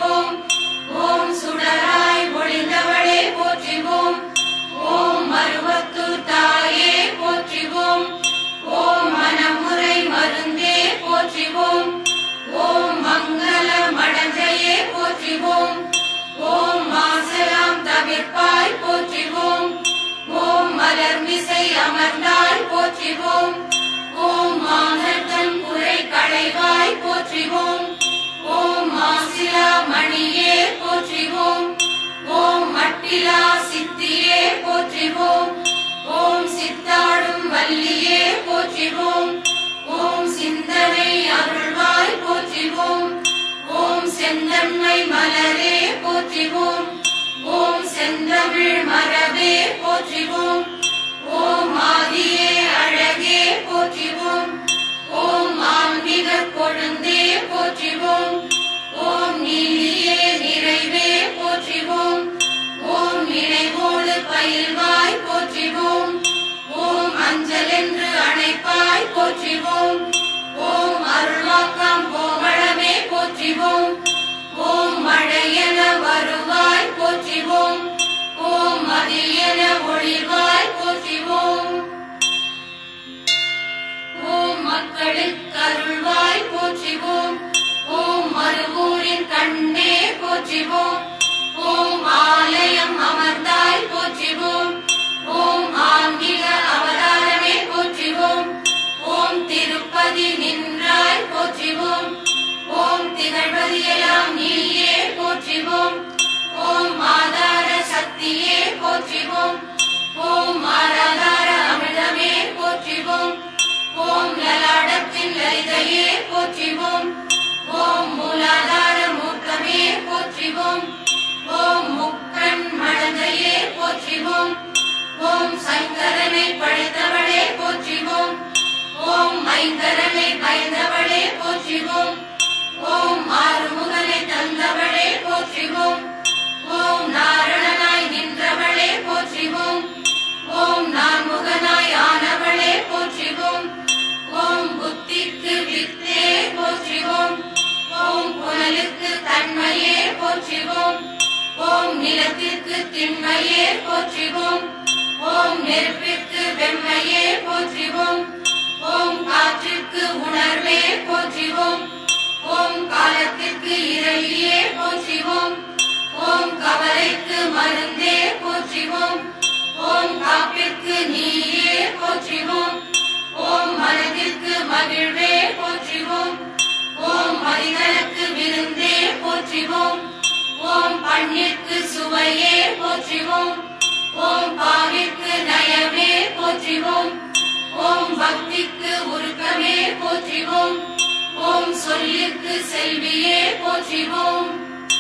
போற்றிவோம் ஓம் சுடராய் ஒளிந்தவளே போற்றிவோம் ஓம் மருவத்தூர் தாயே போற்றிவோம் ஓம் மனமுறை மருந்தே போற்றிவோம் ஓம் மங்கள மடஞ்சையே போற்றிவோம் ஓம் மாசலாம் தவிர்ப்பாய் போற்றிவோம் ஓம் மலர்மிசை அமர்ந்தாய் போற்றிவோம் ஓம் மாங்கத்தன் குறை களைவாய் போற்றிவோம் ஓம் மாசிலா மணியே போற்றிவோம் ஓம் மட்டிலா சித்தியே போற்றிவோம் ஓம் சித்தாடும் வள்ளியே போற்றிவோம் ஓம் சிந்தனை அருள்வாய் போற்றிவோம் ஓம் செந்தன்மை மலரே போற்றிவோம் ஓம் செந்தமிழ் மரபே போற்றிவோம் ஓம் ஆதியே அழகே போற்றிவோம் ஓம் ஆன்மீக கொழுந்தே போற்றிவோம் ஓம் நீதியே நிறைவே போற்றிவோம் ஓம் நினைவோடு பயில்வாய் போற்றிவோம் ஓம் அஞ்சல் என்று அழைப்பாய் போற்றிவோம் ஓம் அருள்வாக்கம் கோமளமே போற்றிவோம் ஓம் மழையென வருவாய் போற்றிவோம் ஓம் மதியென ஒளிவாய் போற்றிவோம் ஓம் மக்களுக்கு அருள்வாய் போற்றிவோம் ஓம் மறுவூரின் கண்ணே போற்றிவோம் ஓம் ஆலயம் அமர்ந்தாய் போற்றிவோம் ஓம் ஆன்மீக அவதாரமே போற்றிவோம் ஓம் திருப்பதி நின்றாய் போற்றிவோம் ஓம் திகழ்வதியெல்லாம் நீயே போற்றிவோம் ஓம் ஆதார சக்தியே போற்றிவோம் ஓம் ஆராதார அமிர்தமே போற்றிவோம் ஓம் லலாடத்தின் லலிதையே போற்றிவோம் ஓம் மூலாதார மூர்த்தமே போற்றிவோம் ஓம் முக்கண் மடந்தையே போற்றிவோம் ஓம் சங்கரனை படைத்தவளே போற்றிவோம் ஓம் மைந்தரனை பயந்தவளே போற்றிவோம் ஓம் ஆறுமுகனை தந்தவளே போற்றிவோம் ஓம் நாரணனாய் நின்றவளே போற்றிவோம் ஓம் நான்முகனாய் ஆனவளே போற்றிவோம் ஓம் புத்திக்கு வித்தே போற்றிவோம் ஓம் புனலுக்கு தன்மையே போற்றிவோம் ஓம் நிலத்திற்கு திண்மையே போற்றிவோம் ஓம் நெருப்பிற்கு வெம்மையே போற்றிவோம் ஓம் காற்றிற்கு உணர்வே போற்றிவோம் ஓம் காலத்திற்கு இறைவியே போற்றிவோம் ஓம் கவலைக்கு மருந்தே போற்றிவோம் ஓம் காப்பிற்கு நீயே போற்றிவோம் ஓம் மனதிற்கு மகிழ்வே போற்றிவோம் ஓம் மனிதனுக்கு விருந்தே போற்றிவோம் ஓம் பண்ணிற்கு சுவையே போற்றிவோம் ஓம் பாவிற்கு நயமே போற்றிவோம் ஓம் பக்திக்கு உருக்கமே போற்றிவோம் ஓம் சொல்லிற்கு செல்வியே போற்றிவோம்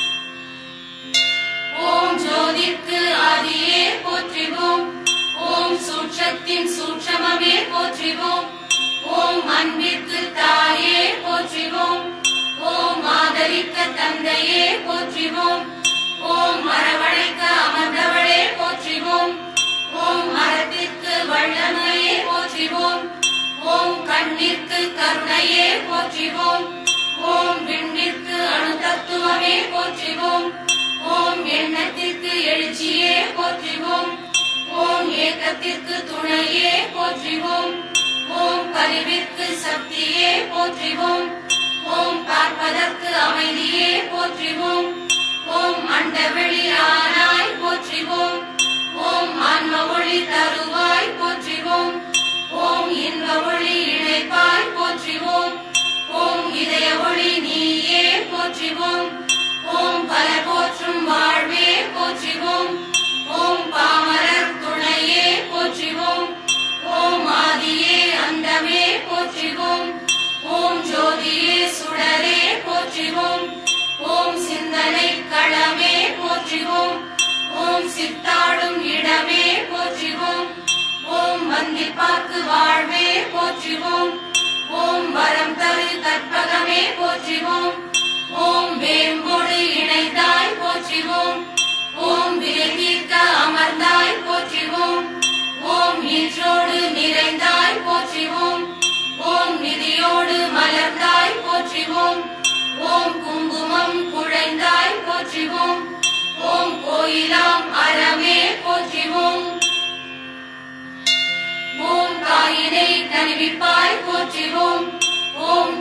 ஓம் ஜோதிக்கு ஆதியே போற்றிவோம் ஓம் சூட்சத்தின் சூட்சமமே போற்றிவோம் ஓம் அன்பிற்கு தாயே போற்றிவோம் ஓம் ஆதரிக்க தந்தையே போற்றிவோம் ஓம் மரவழைக்க அமர்ந்தவளே போற்றிவோம் ஓம் மரத்திற்கு வல்லமையே போற்றிவோம் ஓம் கண்ணிற்கு கருணையே போற்றிவோம் ஓம் விண்ணிற்கு அணுதத்துவமே போற்றிவோம் ஓம் எண்ணத்திற்கு எழுச்சியே போற்றிவோம் ஓம் ஏக்கத்திற்கு துணையே போற்றிவோம் ஓம் கருவிற்கு சக்தியே போற்றிவோம் ஓம் பார்ப்பதற்கு அமைதியே போற்றிவோம் ஓம் அண்டவெளி ஆனாய் போற்றிவோம் ஓம் ஆன்ம ஒளி தருவாய் போற்றிவோம் ஓம் இன்ப ஒளி இணைப்பாய் போற்றிவோம் ஓம் இதய ஒளி நீயே போற்றிவோம் ஓம் பல போற்றும் வாழ்வே போற்றிவோம் ஓம் பாமரர் துணையே போற்றிவோம் ஓம் ஆதியே அந்தமே போற்றிவோம் ஓம் ஜோதியே சுடரே போற்றிவோம் ஓம் சிந்தனை களமே போற்றிவோம் ஓம் சித்தாடும் இடமே போற்றிவோம் ஓம் வந்திப்பாக்கு வாழ்வே போற்றிவோம் ஓம் வரம் தரு கற்பகமே போற்றிவோம் ஓம் வேம்போடு இணைந்தாய் போற்றிவோம் ஓம் விலகிற்க அமர்ந்தாய் போற்றிவோம் ஓம் நீற்றோடு நிறைந்தாய் போற்றிவோம் ஓம் நிதியோடு மலர்ந்தாய் போற்றிவோம் ஓம் குங்குமம் குழைந்தாய்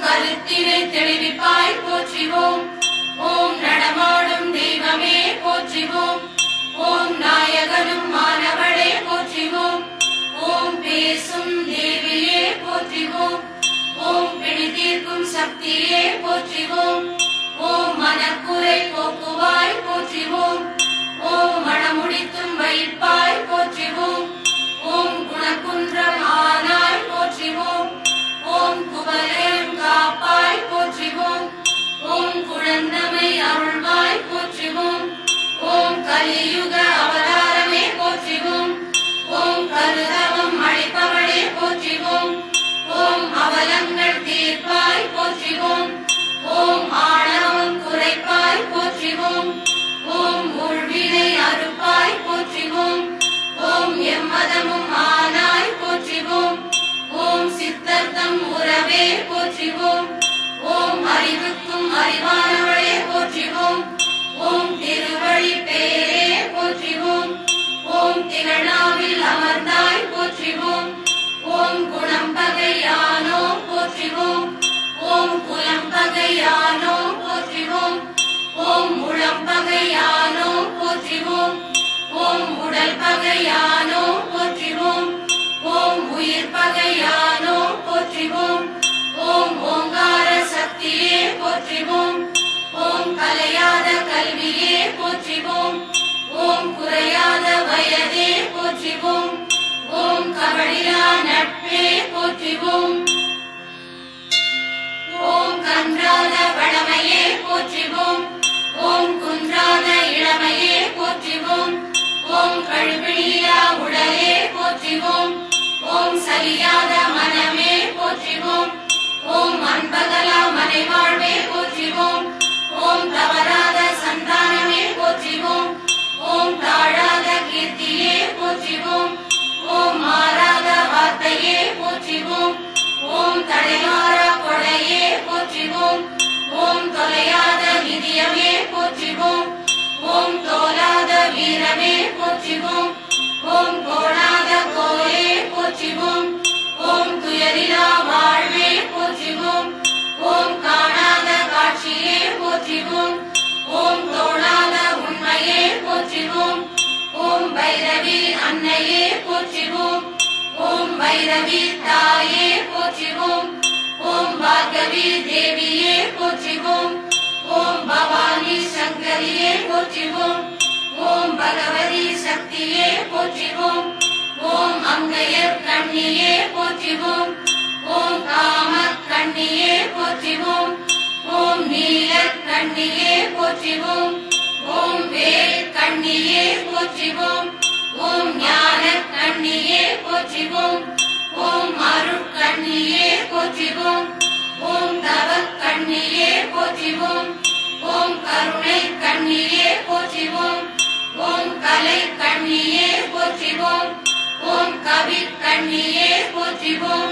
கருத்தினை தெளிவிப்பாய் போற்றிவோம் ஓம் நடமாடும் தெய்வமே போற்றிவோம் ஓம் நாயகனும் மாணவளே போற்றிவோம் ஓம் பேசும் தேவியே போற்றிவோம் ஓம் பிணி தீர்க்கும் சக்தியே போற்றிவோம் ஓம் மனக்குறை போக்குவாய் போற்றிவோம் ஓம் மனமுடித்தும் வைப்பாய் போற்றிவோம் ஓம் குணகுன்றம் ஆனாய் போற்றிவோம் ஓம் குவலயம் காப்பாய் போற்றிவோம் ஓம் குழந்தமை அருள்வாய் போற்றிவோம் ஓம் கலியுக அவதாரமே போற்றிவோம் ஓம் கருதவம் அழைப்பவளே போற்றிவோம் ஓம் அவலங்கள் தீர்ப்பாய் போற்றிவோம் ஓம் ஆணவம் குறைப்பாய் போற்றிவோம் ஓம் உள்வினை அறுப்பாய் போற்றிவோம் ஓம் எம்மதமும் ஆனாய் போற்றிவோம் ஓம் சித்தர்த்தம் உறவே போற்றிவோம் ஓம் அறிவுக்கும் அறிவானவளே போற்றிவோம் ஓம் திருவழி பேரே போற்றிவோம் ஓம் திகழாவில் அமர்ந்தாய் போற்றிவோம் ஓம் குணம் பகையானோ போற்றிவோம் ஓம் குலம் பகையானோ போற்றிவோம் ஓம் முழம் பகையானோ போற்றிவோம் ஓம் உடல் பகையானோ போற்றிவோம் ஓம் உயிர் பகையானோ போற்றிவோம் ஓம் ஓங்கார சக்தியே போற்றிவோம் ஓம் கலையாத கல்வியே போற்றிவோம் ஓம் குறையாத வயதே போற்றிவோம் ஓம் கபடியா நட்பே போற்றிவோம் ஓம் கன்றாத வளமையே போற்றிவோம் ஓம் குன்றாத இளமையே போற்றிவோம் ஓம் கழுவிழியா உடலே போற்றிவோம் ஓம் சலியாத மனமே போற்றிவோம் ஓம் அன்பகலா மனைவாழ்வே போற்றிவோம் ஓம் தவறாத சந்தானமே போற்றிவோம் ஓம் தாழாத கீர்த்தியே போற்றிவோம் ஓம் மாறாத வார்த்தையே போற்றிவோம் ஓம் தடைமாறா கொடையே போற்றிவோம் ஓம் தொலையாத நிதியமே போற்றிவோம் ஓம் தோலாத வீரமே போற்றிவோம் ஓம் கோணாத கோலே போற்றிவோம் ஓம் துயரிலா வாழ்வே போற்றிவோம் ஓம் காணாத காட்சியே போற்றிவோம் ஓம் தோணாத உண்மையே போற்றிவோம் ஓம் பைரவி அன்னையே போற்றிவோம் ஓம் பைரவி தாயே போற்றிவோம் ஓம் பார்கவி தேவியே போற்றிவோம் ஓம் பவானி சங்கரியே போற்றிவோம் ஓம் பகவதி சக்தியே போற்றிவோம் ஓம் அங்கையர் கண்ணியே போற்றிவோம் ஓம் காம கண்ணியே போற்றிவோம் ஓம் நீல கண்ணியே போற்றிவோம் ஓம் வேல் கண்ணியே போற்றிவோம் ஓம் ஞான கண்ணியே போற்றிவோம் ஓம் அருட் கண்ணியே போற்றிவோம் ஓம் தவ கண்ணியே போற்றிவோம் ஓம் கருணை கண்ணியே போற்றிவோம் ஓம் கலை கண்ணியே போற்றிவோம் ஓம் கவி கண்ணியே போற்றிவோம்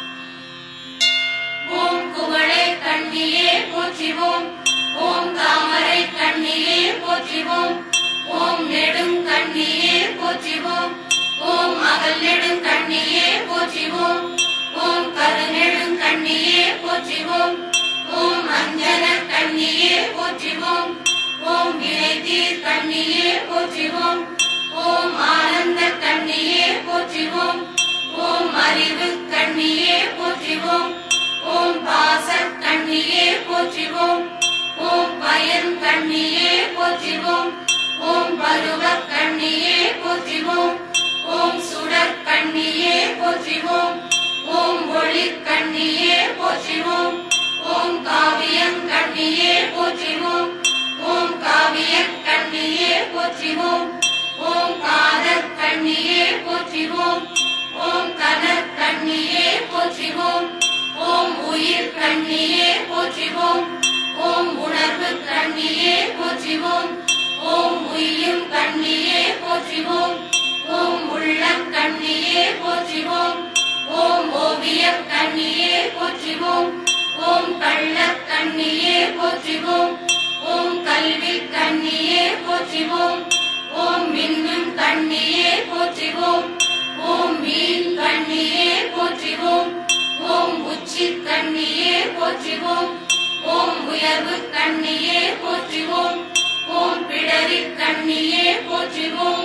ஓம் குவளை கண்ணியே போற்றிவோம் ஓம் தாமரை கண்ணியே போற்றிவோம் ஓம் நெடும் கண்ணியே போற்றிவோம் ஓம் அகல் நெடும் கண்ணியே போற்றிவோம் ஓம் கருநெடும் கண்ணியே போற்றிவோம் ஓம் அஞ்சன கண்ணியே போற்றிவோம் ஓம் வினைத்தீர் கண்ணியே போற்றிவோம் ஓம் ஆனந்த கண்ணியே போற்றிவோம் ஓம் அறிவு கண்ணியே போற்றிவோம் ஓம் பாச கண்ணியே போற்றிவோம் ஓம் பயன் கண்ணியே போற்றிவோம் ஓம் பருவ கண்ணியே போற்றிவோம் ஓம் சுடர் கண்ணியே போற்றிவோம் ஓம் ஒளி கண்ணியே போற்றிவோம் ஓம் காவியம் கண்ணியே போற்றிவோம் ஓம் காவிய கண்ணியே போற்றிவோம் ஓம் காதற் கண்ணியே போற்றிவோம் ஓம் கனற் கண்ணியே போற்றிவோம் ஓம் உயிர் கண்ணியே போற்றிவோம் ஓம் உணர்வு கண்ணியே போற்றிவோம் ஓம் உய்யும் கண்ணியே போற்றிவோம் ஓம் உள்ளம் கண்ணியே போற்றிவோம் ஓம் ஓவிய கண்ணியே போற்றிவோம் ஓம் கள்ள கண்ணியே போற்றிவோம் ஓம் கல்வி கண்ணியே போற்றிவோம் ஓம் மின்னும் கண்ணியே போற்றிவோம் ஓம் மீன் கண்ணியே போற்றிவோம் ஓம் உச்சி கண்ணியே போற்றிவோம் ஓம் உயர்வு கண்ணியே போற்றிவோம் ஓம் பிடரி கண்ணியே போற்றிவோம்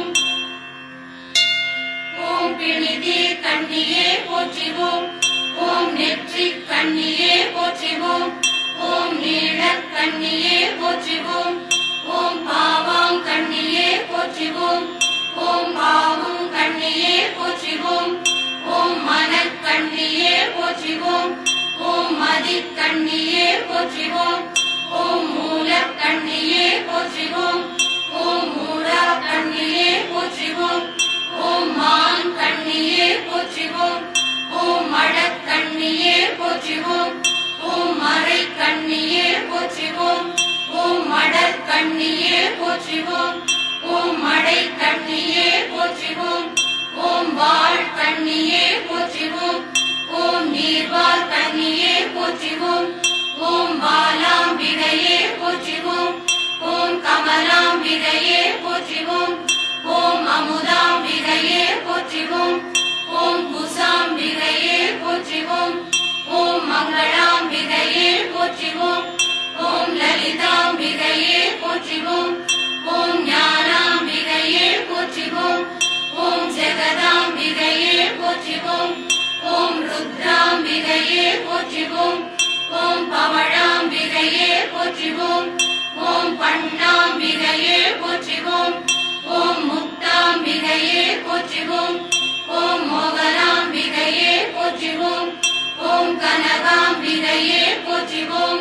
ஓம் பிணிதி கண்ணியே போற்றிவோம் ஓம் நெற்றி கண்ணியே போற்றிவோம் ஓம் நீள கண்ணியே போற்றிவோம் ஓம் பாவாங் கண்ணியே போற்றிவோம் ஓம் பாவும் கண்ணியே போற்றிவோம் ஓம் மனக் கண்ணியே போற்றிவோம் ஓம் மதி கண்ணியே போற்றிவோம் ஓம் மூல கண்ணியே போற்றிவோம் ஓம் மூடா கண்ணியே போற்றிவோம் ஓம் மான் கண்ணியே போற்றிவோம் ஓம் மடக் கண்ணியே போற்றிவோம் ஓம் மறை கண்ணியே போற்றிவோம் ஓம் மடற் கண்ணியே போற்றிவோம் ஓம் மடை கண்ணியே போற்றிவோம் ஓம் வாழ் கண்ணியே போற்றிவோம் ஓம் நீர்வாழ் கண்ணியே போற்றிவோம் ஓம் பாலாம்பிகையே போற்றிவோம் ஓம் கமலாம்பிகையே போற்றிவோம் ஓம் அமுதாம்பிகையே போற்றிவோம் ஓம் குசாம்பிகையே போற்றிவோம் ஓம் மங்களாம்பிகையே போற்றிவோம் ஓம் லலிதாம்பிகையே போற்றிவோம் ஓம் ஞானாம்பிகையே போற்றிவோம் ஓம் ஜெகதாம்பிகையே போற்றிவோம் ஓம் ருத்ராம்பிகையே போற்றிவோம் ஓம் பவழாம்பிகையே போற்றிவோம் ஓம் பண்ணாம்பிகையே போற்றிவோம் ஓம் முக்தாம்பிகையே போற்றிவோம் ஓம் மோகனாம்பிகையே போற்றிவோம் ஓம் கனகாம்பிகையே போற்றிவோம்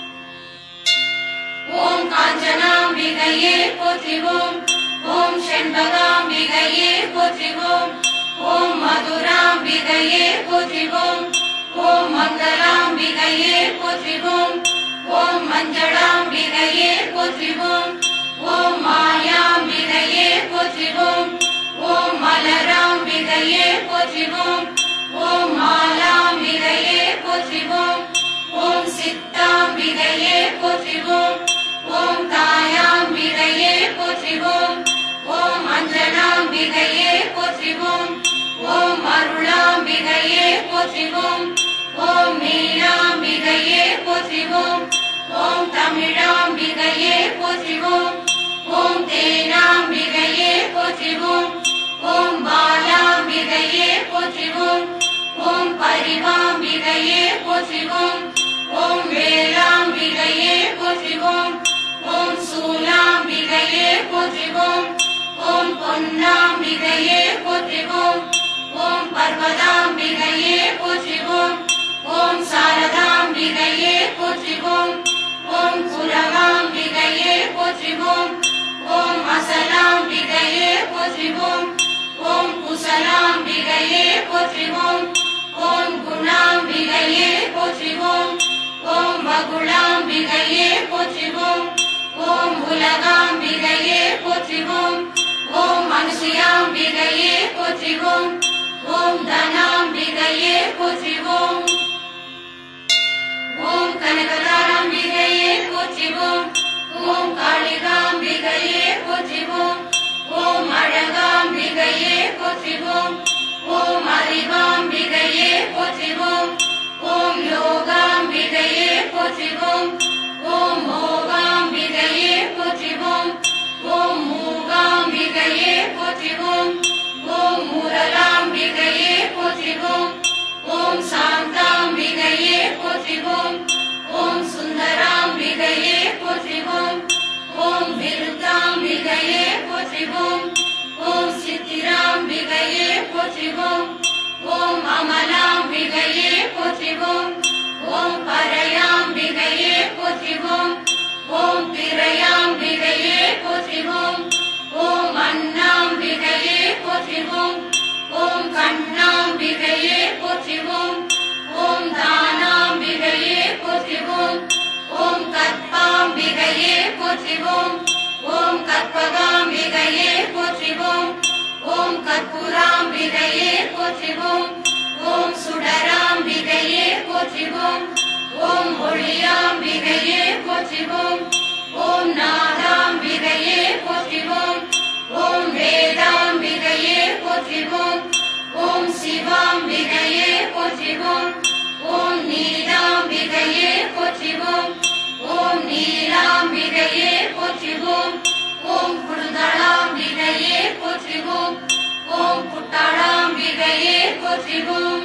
ஓம் காஞ்சனாம்பிகையே போற்றிவோம் ஓம் செண்பகாம்பிகையே போற்றிவோம் ஓம் மதுராம்பிகையே போற்றிவோம் ஓம் மங்களாம்பிகையே போற்றிவோம் ஓம் மஞ்சளாம்பிகையே போற்றிவோம் ஓம் மாயாம்பிகையே போற்றிவோம் ஓம் மலராம்பிகையே போற்றிவோம் ஓம் மாலாம்பிகையே போற்றிவோம் ஓம் சித்தாம்பிகையே போற்றிவோம் ஓம் தாயாம்பிகையே போற்றிவோம் ஓம் அஞ்சனாம்பிகையே போற்றிவோம் ஓம் அருளாம்பிகையே போற்றிவோம் ஓம் மீனாம்பிகையே போற்றிவோம் ஓம் தமிழாம்பிகையே போற்றிவோம் ஓம் தேனாம்பிகையே போற்றிவோம் ஓம் பாலாம்பிகையே போற்றிவோம் ஓம் பரிவாம்பிகையே போற்றிவோம் ஓம் வேளாம்பிகையே போற்றிவோம் ஓம் சூலாம்பிகையே போற்றிவோம் ஓம் பொன்னாம்பிகையே போற்றிவோம் ஓம் பர்வதாம்பிகையே போற்றிவோம் ஓம் சாரதாம்பிகையே போற்றிவோம் ஓம் குலவாம்பிகையே போற்றிவோம் ஓம் அசலாம்பிகையே போற்றிவோம் ஓம் குசலாம்பிகையே போற்றிவோம் ஓம் குணாம்பிகையே போற்றிவோம் ஓம் வகுளாம்பிகையே போற்றிவோம் ஓம் உலகாம்பிகையே போற்றிவோம் ஓம் அனுசுயாம்பிகையே போற்றிவோம் ஓம் தனாம்பிகையே போற்றிவோம் ஓம் கனகதாராம்பிகையே போற்றிவோம் ஓம் காளிகாம்பிகையே போற்றிவோம் ஓம் அழகாம்பிகையே போற்றிவோம் ஓம் அறிவாம்பிகையே போற்றிவோம் ஓம் யோகாம்பிகையே போற்றிவோம் ஓம் மோகாம்பிகையே போற்றிவோம் ஓம் மூகாம்பிகையே போற்றிவோம் ஓம் முரளாம்பிகையே போற்றிவோம் ஓம் சாந்தாம்பிகையே போற்றிவோம் ஓம் சுந்தராம்பிகையே போற்றிவோம் ஓம் விருத்தாம்பிகையே போற்றிவோம் ஓம் சித்திராம்பிகையே போற்றிவோம் ஓம் அமலாம்பிகையே போற்றிவோம் ஓம் பரையாம்பிகையே போற்றிவோம் ஓம் பிறையாம்பிகையே போற்றிவோம் ஓம் அண்ணாம்பிகையே போற்றிவோம் ஓம் கண்ணாம்பிகையே போற்றிவோம் ஓம் தானாம்பிகையே போற்றிவோம் ஓம் கற்பாம்பிகையே போற்றிவோம் ஓம் கற்பகாம்பிகையே போற்றிவோம் ஓம் கற்பூராம்பிகையே போற்றிவோம் ஓம் சுடராம்பிகையே போற்றிவோம் ஓம் ஒளியாம்பிகையே போற்றிவோம் ஓம் நாதாம்பிகையே போற்றிவோம் ஓம் வேதாம்பிகையே போற்றிவோம் ஓம் சிவாம்பிகையே போற்றிவோம் அம்பிகையே போற்றிவோம்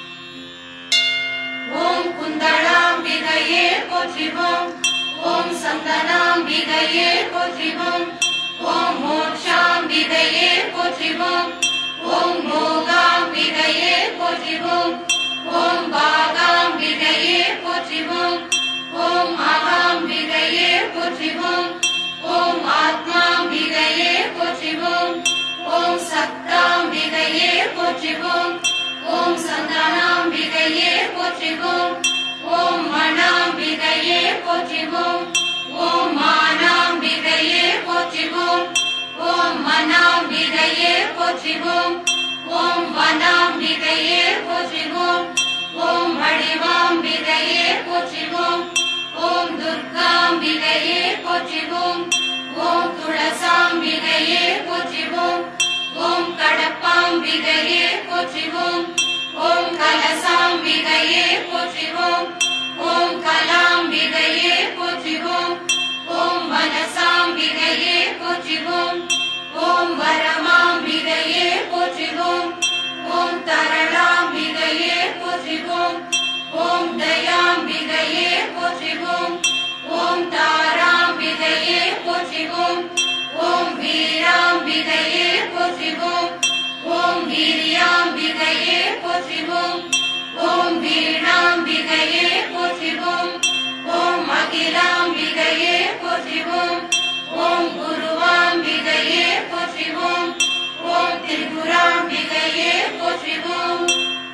ஓம் குந்தளாம்பிகையே போற்றிவோம் ஓம் சந்தனாம்பிகையே போற்றிவோம் ஓம் மோட்சாம்பிகையே போற்றிவோம் ஓம் மோகாம்பிகையே போற்றிவோம் ஓம் பாகாம்பிகையே போற்றிவோம் ஓம் மகாம்பிகையே போற்றிவோம் ஓம் ஆத்மாம்பிகையே போற்றிவோம் ஓம் சக்தாம்பிகையே போற்றிவோம் ஓம் சந்தானாம்பிகையே போற்றிவோம் ஓம் மணாம்பிகையே போற்றிவோம் ஓம் மானாம்பிகையே போற்றிவோம் ஓம் மனாம்பிகையே போற்றிவோம் ஓம் வனாம்பிகையே போற்றிவோம் ஓம் வடிவாம்பிகையே போற்றிவோம் ஓம் துர்காம்பிகையே போற்றிவோம் ஓம் துளசாம்பிகையே போற்றிவோம் ஓம் கடப்பாம்பிகையே போற்றிவோம் ஓம் கலசாம்பிகையே போற்றிவோம் ஓம் கலாம்பிகையே போற்றிவோம் ஓம் மனசாம்பிகையே போற்றிவோம் ஓம் வரமாம்பிகையே போற்றிவோம் ஓம் தரளாம்பிகையே போற்றிவோம் ஓம் தயாம்பிகையே போற்றிவோம் ஓம் தாராம்பிகையே போற்றிவோம் ஓம் வீராம்பிகையே போற்றிவோம் ஓம் வீரியாம்பிகையே போற்றிவோம் ஓம் வீணாம்பிகையே போற்றிவோம் ஓம் அகிலாம்பிகையே போற்றிவோம் ஓம் குருவாம்பிகையே போற்றிவோம் ஓம் திரிபுராம்பிகையே போற்றிவோம்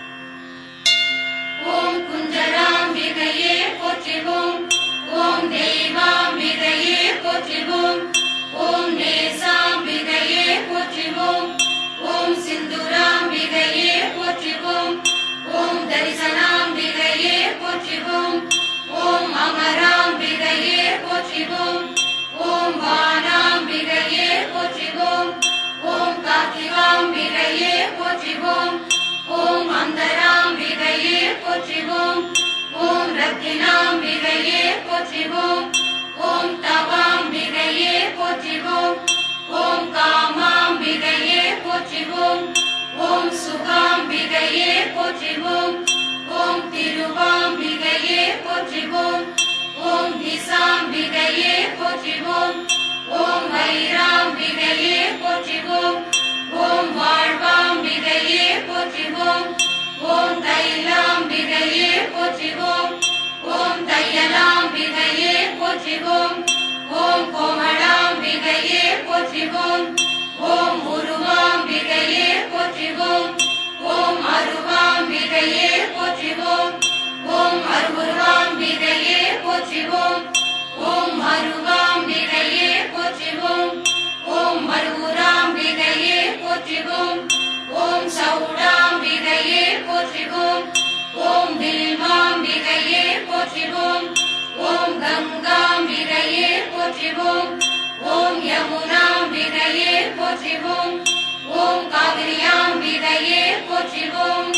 ஓம் குஞ்சராம்பிகையே போற்றிவோம் ஓம் தெய்வாம்பிகையே போற்றிவோம் ஓம் நேசாம்பிகையே போற்றிவோம் ஓம் சிந்துராம்பிகையே போற்றிவோம் ஓம் தரிசனாம்பிகையே போற்றிவோம் ஓம் அமராம்பிகையே போற்றிவோம் ஓம் வானாம்பிகையே போற்றிவோம் ஓம் கார்த்திகாம்பிகையே போற்றிவோம் ஓம் அந்தராம்பிகையே போற்றிவோம் ஓம் ரத்தினாம்பிகையே போற்றிவோம் ஓம் தவாம்பிகையே போற்றிவோம் ஓம் காமாம்பிகையே போற்றிவோம் ஓம் சுகாம்பிகையே போற்றிவோம் ஓம் திருவாம்பிகையே போற்றிவோம் ஓம் திசாம்பிகையே போற்றிவோம் ஓம் வைராம்பிகையே போற்றிவோம் ஓம் வாழ்வாம்பிகையே போற்றிவோம் ஓம் தைலாம்பிகையே போற்றிவோம் ஓம் தையலாம்பிகையே போற்றிவோம் ஓம் கோமளாம்பிகையே போற்றிவோம் ஓம் உருவாம்பிகையே போற்றிவோம் ஓம் அருவாம்பிகையே போற்றிவோம் ஓம் அருவுருவாம்பிகையே போற்றிவோம் ஓம் அருவாம்பிகையே போற்றிவோம் ஓம் மருவுராம்பிகையே போற்றிவோம் ஓம் சௌடாம்பிகையே போற்றிவோம் ஓம் பில்வாம்பிகையே போற்றிவோம் ஓம் கங்காம்பிகையே போற்றிவோம் ஓம் யமுனாம்பிகையே போற்றிவோம் ஓம் காவிரியாம்பிகையே போற்றிவோம்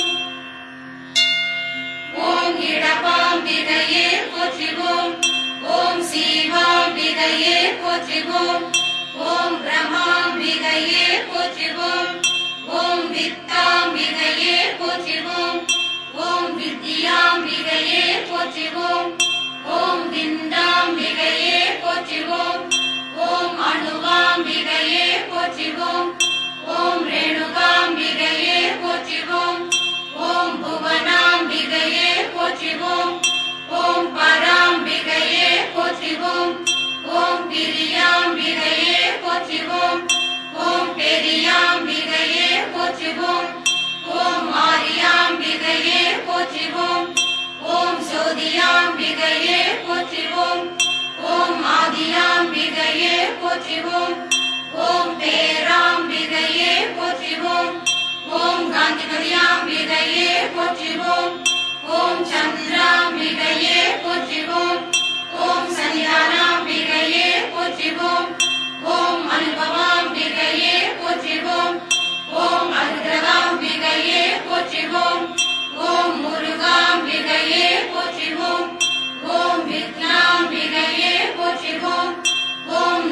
ஓம் இடபாம்பிகையே போற்றிவோம் ஓம் சீவாம்பிகையே போற்றிவோம் ஓம் பிரமாம்பிகையே போற்றிவோம் ஓம் வித்தாம்பிகையே போற்றிவோம் ஓம் வித்யாம்பிகையே போற்றிவோம் ஓம் விந்தாம்பிகையே போற்றிவோம் ஓம் அணுவாம்பிகையே போற்றிவோம் ஓம் ரேணுகாம்பிகையே போற்றிவோம் ஓம் புவனாம்பிகையே போற்றிவோம் ஓம் பராம்பிகையே போற்றிவோம் ஓம் பிரியாம்பிகையே போற்றிவோம் ஓம் பெரியாம்பிகையே போற்றிவோம் ஓம் ஆரியாம்பிகையே போற்றிவோம் ஓம் சோதியாம்பிகையே போற்றிவோம் ஓம் ஆதியாம்பிகையே போற்றிவோம் ஓம் பேராம்பிகையே போற்றிவோம் ஓம் காந்திமதியாம்பிகையே போற்றிவோம் ஓம் சந்திராம்பிகையே போற்றிவோம் ஓம் சன்னிதானாம்பிகையே போற்றிவோம் ஓம் அனுபவாம்பிகையே போற்றிவோம் ஓம் அருகிரகாம்பிகையே போற்றிவோம் ஓம் முருகாம்பிகையே போற்றிவோம் ஓம் விக்னாம்பிகையே போற்றிவோம் ஓம்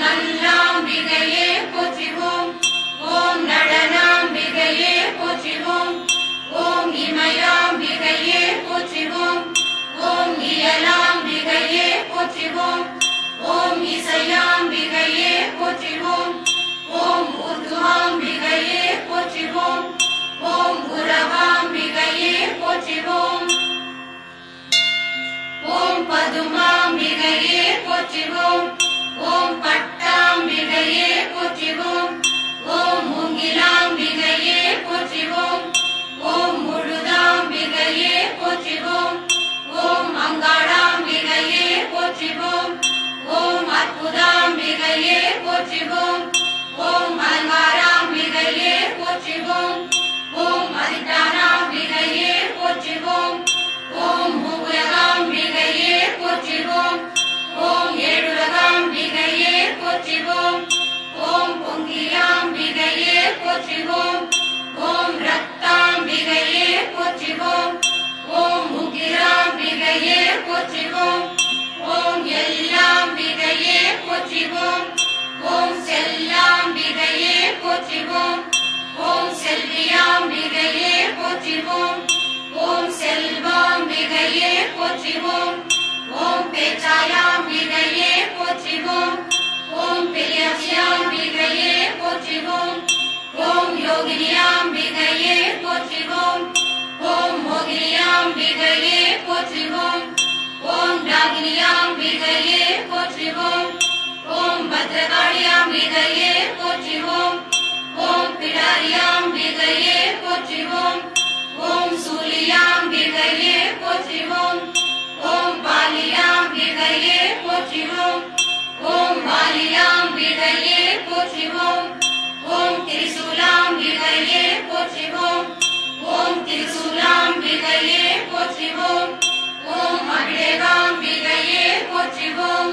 நல்லாம்பிகையே போற்றிவோம் ஓம் நடனாம்பிகையே போற்றிவோம் போற்றிவோம் ஓம் இசையாம்பிகையே போற்றிவோம் ஓம் உருதுவாம்பிகையே போற்றிவோம் ஓம் உறவாம்பிகையே போற்றிவோம் ஓம் பதுமாம்பிகையே போற்றிவோம் ஓம் பட்டாம்பிகையே போற்றிவோம் ஓம் மூங்கிலாம்பிகையே போற்றிவோம் ஓம் முழுதாம்பிகையே போற்றிவோம் ஓம் அங்காளாம்பிகையே போற்றிவோம் ஓம் அற்புதாம்பிகையே போற்றிவோம் ஓம் அலங்காராம்பிகையே போற்றிவோம் ஓம் அதிதானாம்பிகையே போற்றிவோம் ஓம் மூவுலகாம்பிகையே போற்றிவோம் ஓம் ஏழுலகாம்பிகையே போற்றிவோம் ஓம் பொங்கியாம்பிகையே போற்றிவோம் ஓம் ரத்தாம்பிகையே போற்றிவோம் ஓம் முகிராம்பிகையே போற்றிவோம் ஓம் எல்லாம்பிகையே போற்றிவோம் ஓம் செல்லாம்பிகையே போற்றிவோம் ஓம் செல்வியாம்பிகையே போற்றிவோம் ஓம் செல்வாம்பிகையே போற்றிவோம் ஓம் பேச்சாயாம்பிகையே போற்றிவோம் ஓம் பெரியாம்பிகையே போற்றிவோம் ஓம் யோகினியாம்பிகையே போற்றிவோம் ஓம் மோகினியாம்பிகையே போற்றிவோம் ஓம் ராகினியாம்பிகையே போற்றிவோம் ஓம் பத்ரகாளியாம்பிகையே போற்றிவோம் ஓம் பிடாரியாம்பிகையே போற்றிவோம் ஓம் சூலியாம்பிகையே போற்றிவோம் ஓம் பாலியாம்பிகையே போற்றிவோம் ஓம் வாலியாம்பிகையே போற்றிவோம் ஓம் திரிசூலாம்பிகையே போற்றிவோம் ஓம் திரிசூலாம்பிகையே போற்றிவோம் ஓம் அபிஷேகாம்பிகையே போற்றிவோம்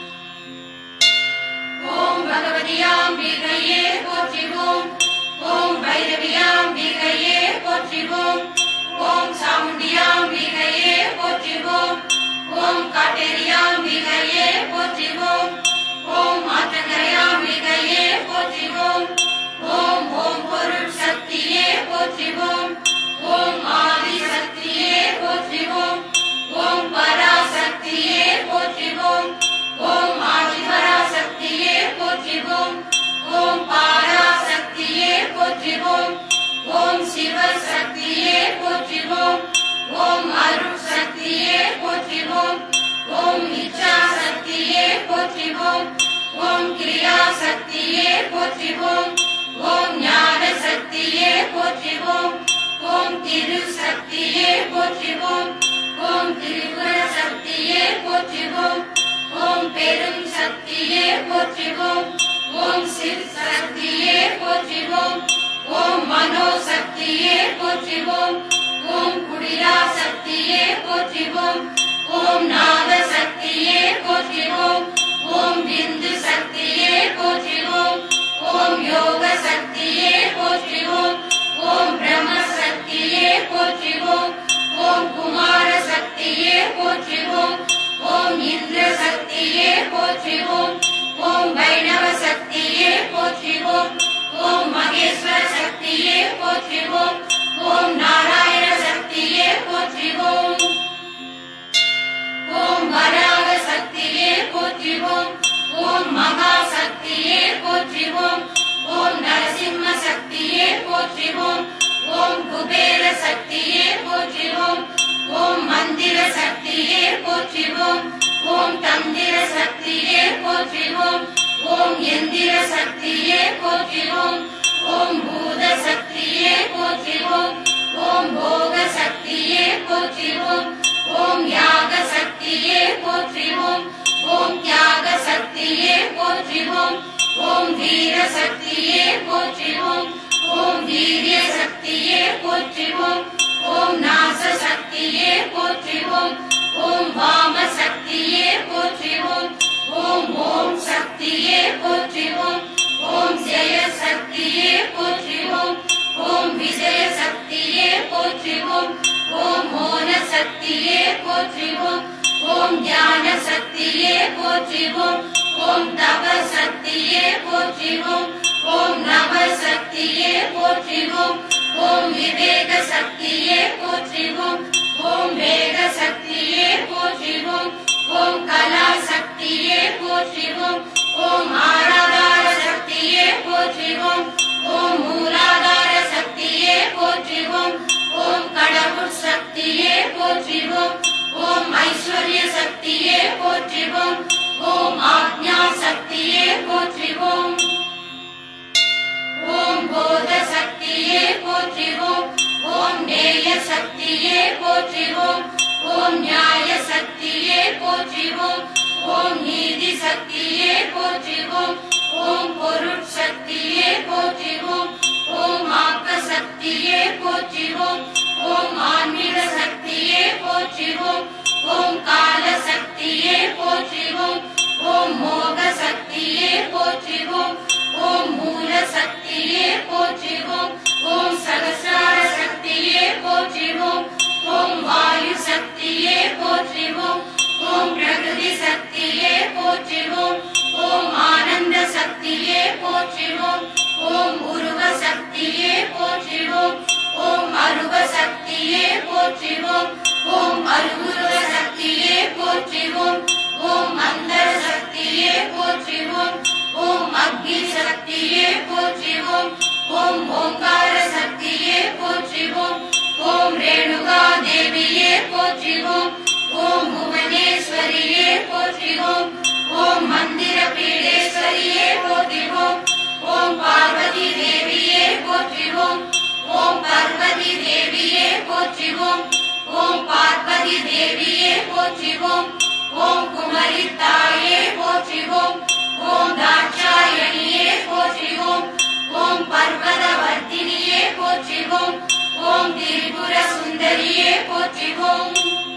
ஓம் பகவதியாம்பிகையே போற்றிவோம் ஓம் பைரவியாம்பிகையே போற்றிவோம் ஓம் சாமுண்டியாம்பிகையே போற்றிவோம் ஓம் காட்டேரியாம்பிகையே போற்றிவோம் ஓம் ஆற்றங்கரையாம்பிகையே போற்றிவோம் ஓம் ஓம் பொருள் சக்தியே போற்றிவோம் ஓம் ஆதி சக்தியே போற்றிவோம் ஓம் பராசக்தியே போற்றிவோம் ஓம் ஆதிபராசக்தியே போற்றிவோம் ஓம் பாராசக்தியே போற்றிவோம் ஓம் சிவசக்தியே போற்றிவோம் ஓம் அருள் சக்தியே போற்றிவோம் ஓம் இச்சா சக்தியே போற்றிவோம் ஓம் கிரியா சக்தியே போற்றிவோம் ஓம் ஞான சக்தியே போற்றிவோம் ஓம் திரு சக்தியே போற்றிவோம் ஓம் திரிபுர சக்தியே போற்றிவோம் ஓம் பெரும் சக்தியே போற்றிவோம் ஓம் சிற் சக்தியே போற்றிவோம் ஓம் மனோ சக்தியே போற்றிவோம் ஓம் குடிலா சக்தியே போற்றிவோம் ஓம் நாத சக்தியே போற்றிவோம் ஓம் பிந்து சக்தியே போற்றிவோம் ஓம் யோக சக்தியே போற்றிவோம் ஓம் பிரம்ம சக்தியே போற்றிவோம் ஓம் குமார சக்தியே போற்றிவோம் ஓம் இந்திர சக்தியே போற்றிவோம் ஓம் வைணவ சக்தியே போற்றிவோம் ஓம் மகேஸ்வர சக்தியே போற்றிவோம் ஓம் நாராயண சக்தியே போற்றிவோம் ஓம் வராக சக்தியே போற்றிவோம் ஓம் மகா சக்தியே போற்றிவோம் ஓம் நரசிம்ம சக்தியே போற்றிவோம் ஓம் குபேர சக்தியே போற்றிவோம் ஓம் மந்திர சக்தியே போற்றிவோம் ஓம் தந்திர சக்தியே போற்றிவோம் ஓம் எந்திர சக்தியே போற்றிவோம் ஓம் பூத சக்தியே போற்றிவோம் ஓம் போக சக்தியே போற்றிவோம் ஓம் யாக சக்தியே போற்றிவோம் ஓம் தியாக சக்தியே போற்றிவோம் ஓம் வீர சக்தியே போற்றிவோம் ஓம் வீரிய சக்தியே போற்றிவோம் ஓம் நாச சக்தியே போற்றிவோம் ஓம் வாம சக்தியே போற்றிவோம் ஓம் ஓம் சக்தியே போற்றிவோம் ஓம் ஜெய சக்தியே போற்றிவோம் ஓம் விஜய சக்தியே போற்றிவோம் ஓம் மோன சக்தியே போற்றிவோம் ஓம் ஞான சக்தியே போற்றிவோம் ஓம் தப சக்தியே போற்றிவோம் ஓம் நவ சக்தியே போற்றிவோம் ஓம் விவேக சக்தியே போற்றிவோம் ஓம் வேக சக்தியே போற்றிவோம் ஓம் கலா சக்தியே போற்றிவோம் ஓம் ஆராதார சக்தியே போற்றிவோம் ஓம் மூலாதார சக்தியே போற்றிவோம் ஓம் கடவுள் சக்தியே போற்றிவோம் ஓம் ஐஸ்வர்ய சக்தியே போற்றிவோம் ஓம் ஆக்ஞா சக்தியே போற்றிவோம் ஓம் போத சக்தியே போற்றிவோம் ஓம் நேய சக்தியே போற்றிவோம் ஓம் நியாய சக்தியே போற்றிவோம் ஓம் நீதி சக்தியே போற்றிவோம் ஓம் பொருட்சக்தியே போற்றிவோம் ஓம் ஆக்க சக்தியே போற்றிவோம் ஓம் ஆன்மீக சக்தியே போற்றிவோம் ஓம் கால சக்தியே போற்றிவோம் ஓம் மோக சக்தியே போற்றிவோம் ஓம் மூல சக்தியே போற்றிவோம் ஓம் சகசார சக்தியே போற்றிவோம் ஓம் வாயு சக்தியே போற்றிவோம் ஓம் பிரகிருதி சக்தியே போற்றிவோம் ஓம் ஆனந்த சக்தியே போற்றிவோம் ஓம் உருவ சக்தியே போற்றிவோம் ஓம் அருவ சக்தியே போற்றிவோம் ஓம் அருவுருவ சக்தியே போற்றிவோம் ஓம் மந்தர சக்தியே போற்றிவோம் ஓம் அக்னி சக்தியே போற்றிவோம் ஓம் ஓங்கார சக்தியே போற்றிவோம் ஓம் ரேணுகா தேவியே போற்றிவோம் ஓம் புவனேஸ்வரியே போற்றிவோம் ஓம் மந்திர பீடேஸ்வரியே போற்றிவோம் ஓம் பார்வதி தேவியே போற்றிவோம் ஓம் பார்வதி தேவியே போற்றிவோம் ஓம் பார்வதி தேவியே போற்றிவோம் ஓம் குமரி தாயே போற்றிவோம் ஓம் தாட்சாயணியே போற்றிவோம் ஓம் பர்வதவர்த்தினியே போற்றிவோம் ஓம் திரிபுர சுந்தரியே போற்றிவோம்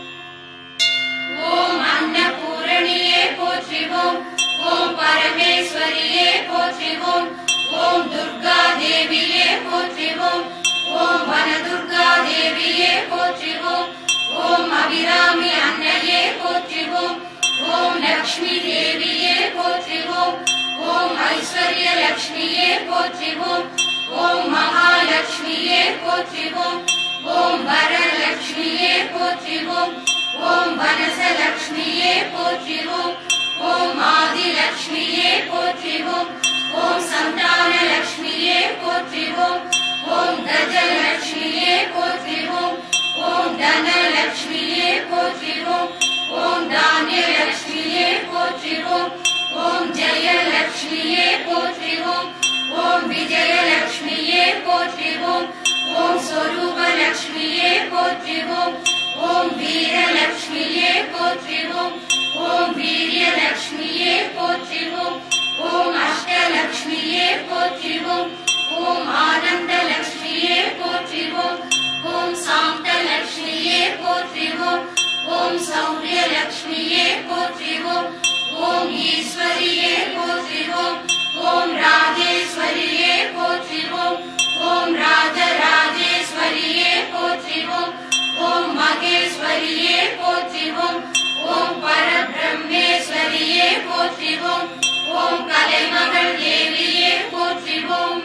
ஓம் அன்னபூரணியே போற்றிவோம் ஓம் பரமேஸ்வரியே போற்றிவோம் ஓம் துர்கா தேவியே போற்றிவோம் ஓம் வனதுர்கா தேவியே போற்றிவோம் ஓம் அபிராமி அன்னையே போற்றிவோம் ஓம் லக்ஷ்மி தேவியே போற்றிவோம் ஓம் ஐஸ்வர்ய லக்ஷ்மியே போற்றிவோம் ஓம் மகாலட்சுமியே போற்றிவோம் ஓம் வரலட்சுமியே போற்றிவோம் ஓம் வனசலட்சுமியே போற்றிவோம் ஓம் ஆதிலட்சுமியே போற்றிவோம் ஓம் சந்தான லட்சுமியே போற்றிவோம் ஓம் கஜலட்சுமியே போற்றிவோம் ஓம் தனலட்சுமியே போற்றிவோம் ஓம் தானியலட்சுமியே போற்றிவோம் ஓம் ஜெயலட்சுமியே போற்றிவோம் ஓம் விஜயலட்சுமியே போற்றிவோம் ஓம் ஸ்வரூபலட்சுமியே போற்றிவோம் ஓம் வீரலட்சுமியே போற்றிவோம் ஓம் வீரியலட்சுமியே போற்றிவோம் ஓம் அஷ்டலட்சுமியே போற்றிவோம் ஓம் ஆனந்தலட்சுமியே போற்றிவோம் ஓம் சாந்தலட்சுமியே போற்றிவோம் ஓம் சௌரியலட்சுமியே போற்றிவோம் ஓம் ஈஸ்வரியே போற்றிவோம் ஓம் ராஜேஸ்வரியே போற்றிவோம் ஓம் ராஜராஜேஸ்வரியே போற்றிவோம் ஓம் மகேஸ்வரியே போற்றிவோம் ஓம் பரபிரம்மேஸ்வரியே போற்றிவோம் ஓம் கலைமகள் தேவியே போற்றிவோம்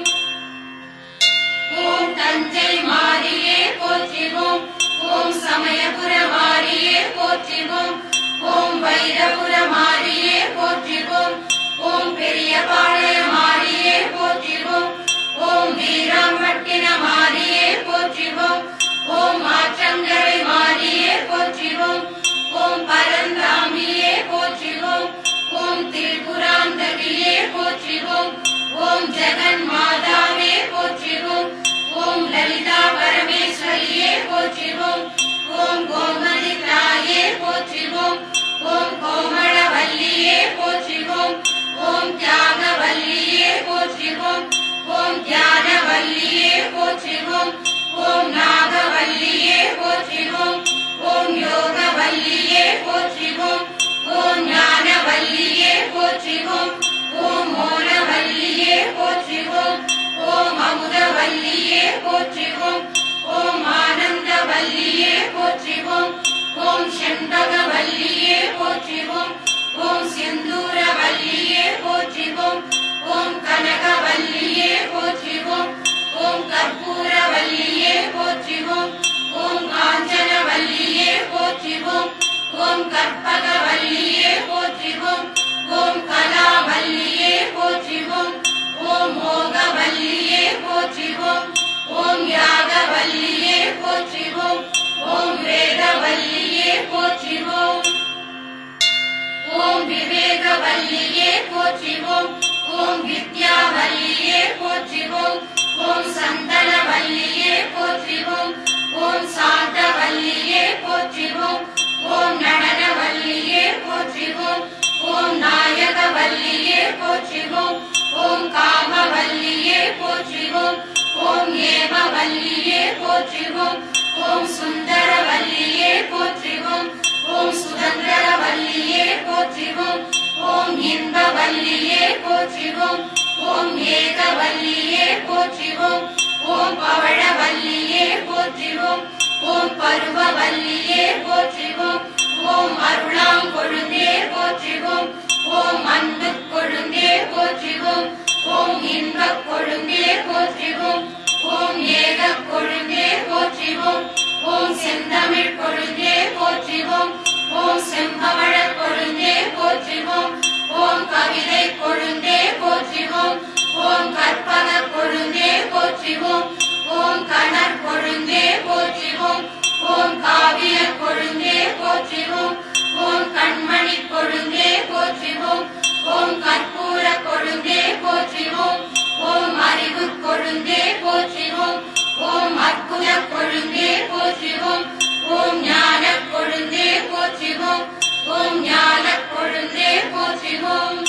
ஓம் தஞ்சை மாரியே போற்றிவோம் ஓம் சமயபுர மாரியே போற்றிவோம் ஓம் வைரபுர மாரியே போற்றிவோம் ஓம் பெரியபாளைய மாரியே போற்றிவோம் ஓம் வீராம்பட்டின மாரியே போற்றிவோம் ஓம் ஆற்றங்கரை மாரியே போற்றிவோம் ஓம் பரந்தாமியே போற்றிவோம் ஓம் திரிபுராந்தகியே போற்றிவோம் ஓம் ஜெகன் மாதாவே போற்றிவோம் ஓம் லலிதா பரமேஸ்வரியே போற்றிவோம் ஓம் கோமதி தாயே போற்றிவோம் ஓம் கோமளவல்லியே போற்றிவோம் ஓம் தியாகவல்லியே போற்றிவோம் ஓம் தியானவல்லியே போற்றிவோம் ஓம் நாகவல்லியே போற்றிவோம் ஓம் யோகவல்லியே போற்றிவோம் ஓம் ஞானவல்லியே போற்றிவோம் ஓம் மோனவல்லியே போற்றிவோம் ஓம் அமுதவல்லியே போற்றிவோம் ஓம் ஆனந்தவல்லியே போற்றிவோம் ஓம் செண்பகவல்லியே போற்றிவோம் ஓம் செந்தூரவல்லியே போற்றிவோம் ஓம் கனகவல்லியே போற்றிவோம் ஓம் கற்பூரவல்லியே போற்றிவோம் ஓம் காஞ்சனவல்லியே போற்றிவோம் ஓம் கற்பகவல்லியே போற்றிவோம் ஓம் கலாவல்லியே போற்றிவோம் ஓம் மோகவல்லியே போற்றிவோம் ஓம் யாகவல்லியே போற்றிவோம் ஓம் வேதவல்லியே போற்றிவோம் ஓம் விவேகவல்லியே போற்றிவோம் ஓம் வித்யாவல்லியே போற்றிவோம் ஓம் சந்தனவல்லியே போற்றிவோம் ஓம் சாந்தவல்லியே போற்றிவோம் ஓம் நடனவல்லியே போற்றிவோம் ஓம் நாயகவல்லியே போற்றிவோம் ஓம் காமவல்லியே போற்றிவோம் ஓம் ஏமவல்லியே போற்றிவோம் ஓம் சுந்தரவல்லியே போற்றிவோம் ஓம் சுதந்திரவல்லியே போற்றிவோம் ஓம் இன்பவல்லியே போற்றிவோம் ஓம் ஏகவல்லியே போற்றிவோம் ஓம் பவழவல்லியே போற்றிவோம் ஓம் பருவவல்லியே போற்றிவோம் ஓம் அருளாங்கொழுந்தே போற்றிவோம் ஓம் அன்பு கொழுந்தே போற்றிவோம் ஓம் இன்பக் கொழுந்தே போற்றிவோம் ஓம் ஏக கொழுந்தே போற்றிவோம் ஓம் செந்தமிழ் கொழுந்தே போற்றிவோம் ஓம் செம்பவழ கொழுந்தே போற்றிவோம் ஓம் கவிதை கொழுந்தே போற்றிவோம் ஓம் கற்பக கொழுந்தே போற்றிவோம் ஓம் கணர் கொழுந்தே போற்றிவோம் ஓம் காவிய கொழுந்தே போற்றிவோம் ஓம் கண்மணி கொழுந்தே போற்றிவோம் ஓம் கற்பூர கொழுந்தே போற்றிவோம் ஓம் அறிவு கொழுந்தே போற்றிவோம் ஓம் அற்புத கொழுந்தே போற்றிவோம் ஓம் ஞான கொழுந்தே போற்றிவோம் ஓம் ஞான கொழுந்தே போற்றிவோம்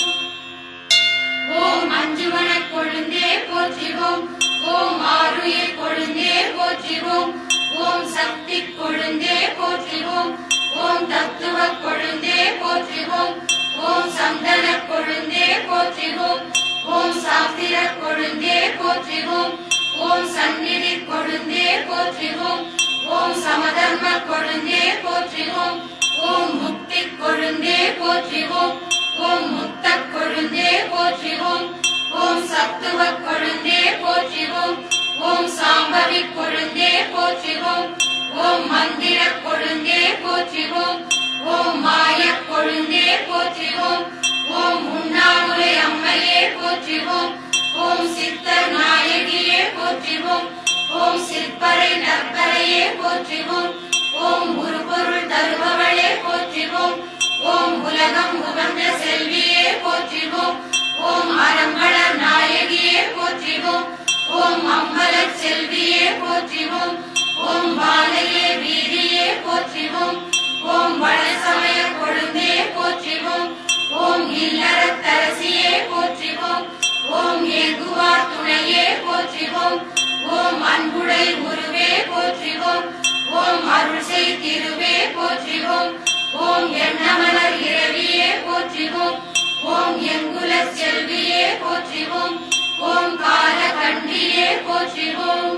ஓம் அஞ்சுவன கொழுந்தே போற்றிவோம் ஓம் ஆருயிர் கொழுந்தே போற்றிவோம் ஓம் சக்தி கொழுந்தே போற்றிவோம் ஓம் தத்துவ கொழுந்தே போற்றிவோம் ஓம் சந்தன கொழுந்தே போற்றிவோம் ஓம் சாஸ்திர கொழுந்தே போற்றிவோம் ஓம் சந்நிதி கொழுந்தே போற்றிவோம் ஓம் சமதர்ம கொழுந்தே போற்றிவோம் ஓம் முக்தி கொழுந்தே போற்றிவோம் ஓம் முத்த கொழுந்தே போற்றிவோம் ஓம் சத்துவ கொழுந்தே போற்றிவோம் ஓம் சாம்பவி கொழுந்தே போற்றிவோம் ஓம் மந்திர கொழுந்தே போற்றிவோம் ஓம் மாய கொழுந்தே போற்றிவோம் ஓம் உண்ணாமுலை அம்மையே போற்றிவோம் ஓம் சித்தர் நாயகியே போற்றிவோம் ஓம் சிற்பரை நற்பரையே போற்றிவோம் ஓம் உருபொருள் தருபவளே போற்றிவோம் ஓம் உலகம் உகந்த செல்வியே போற்றிவோம் ஓம் அறம்பளர் நாயகியே போற்றிவோம் ஓம் அம்பலச் செல்வியே போற்றிவோம் ஓம் பாலையே வீதியே போற்றிவோம் ஓம் வடசமய கொழுந்தே போற்றிவோம் ஓம் இல்லறத்தரசியே போற்றிவோம் ஓம் ஏகுவார் துணையே போற்றிவோம் ஓம் அன்புடை உருவே போற்றிவோம் ஓம் அருள் செய் திருவே போற்றிவோம் ஓம் எண்ணமலர் இரவியே போற்றிவோம் ஓம் எங்குல செல்வியே போற்றிவோம் ஓம் கால கண்டியே போற்றிவோம்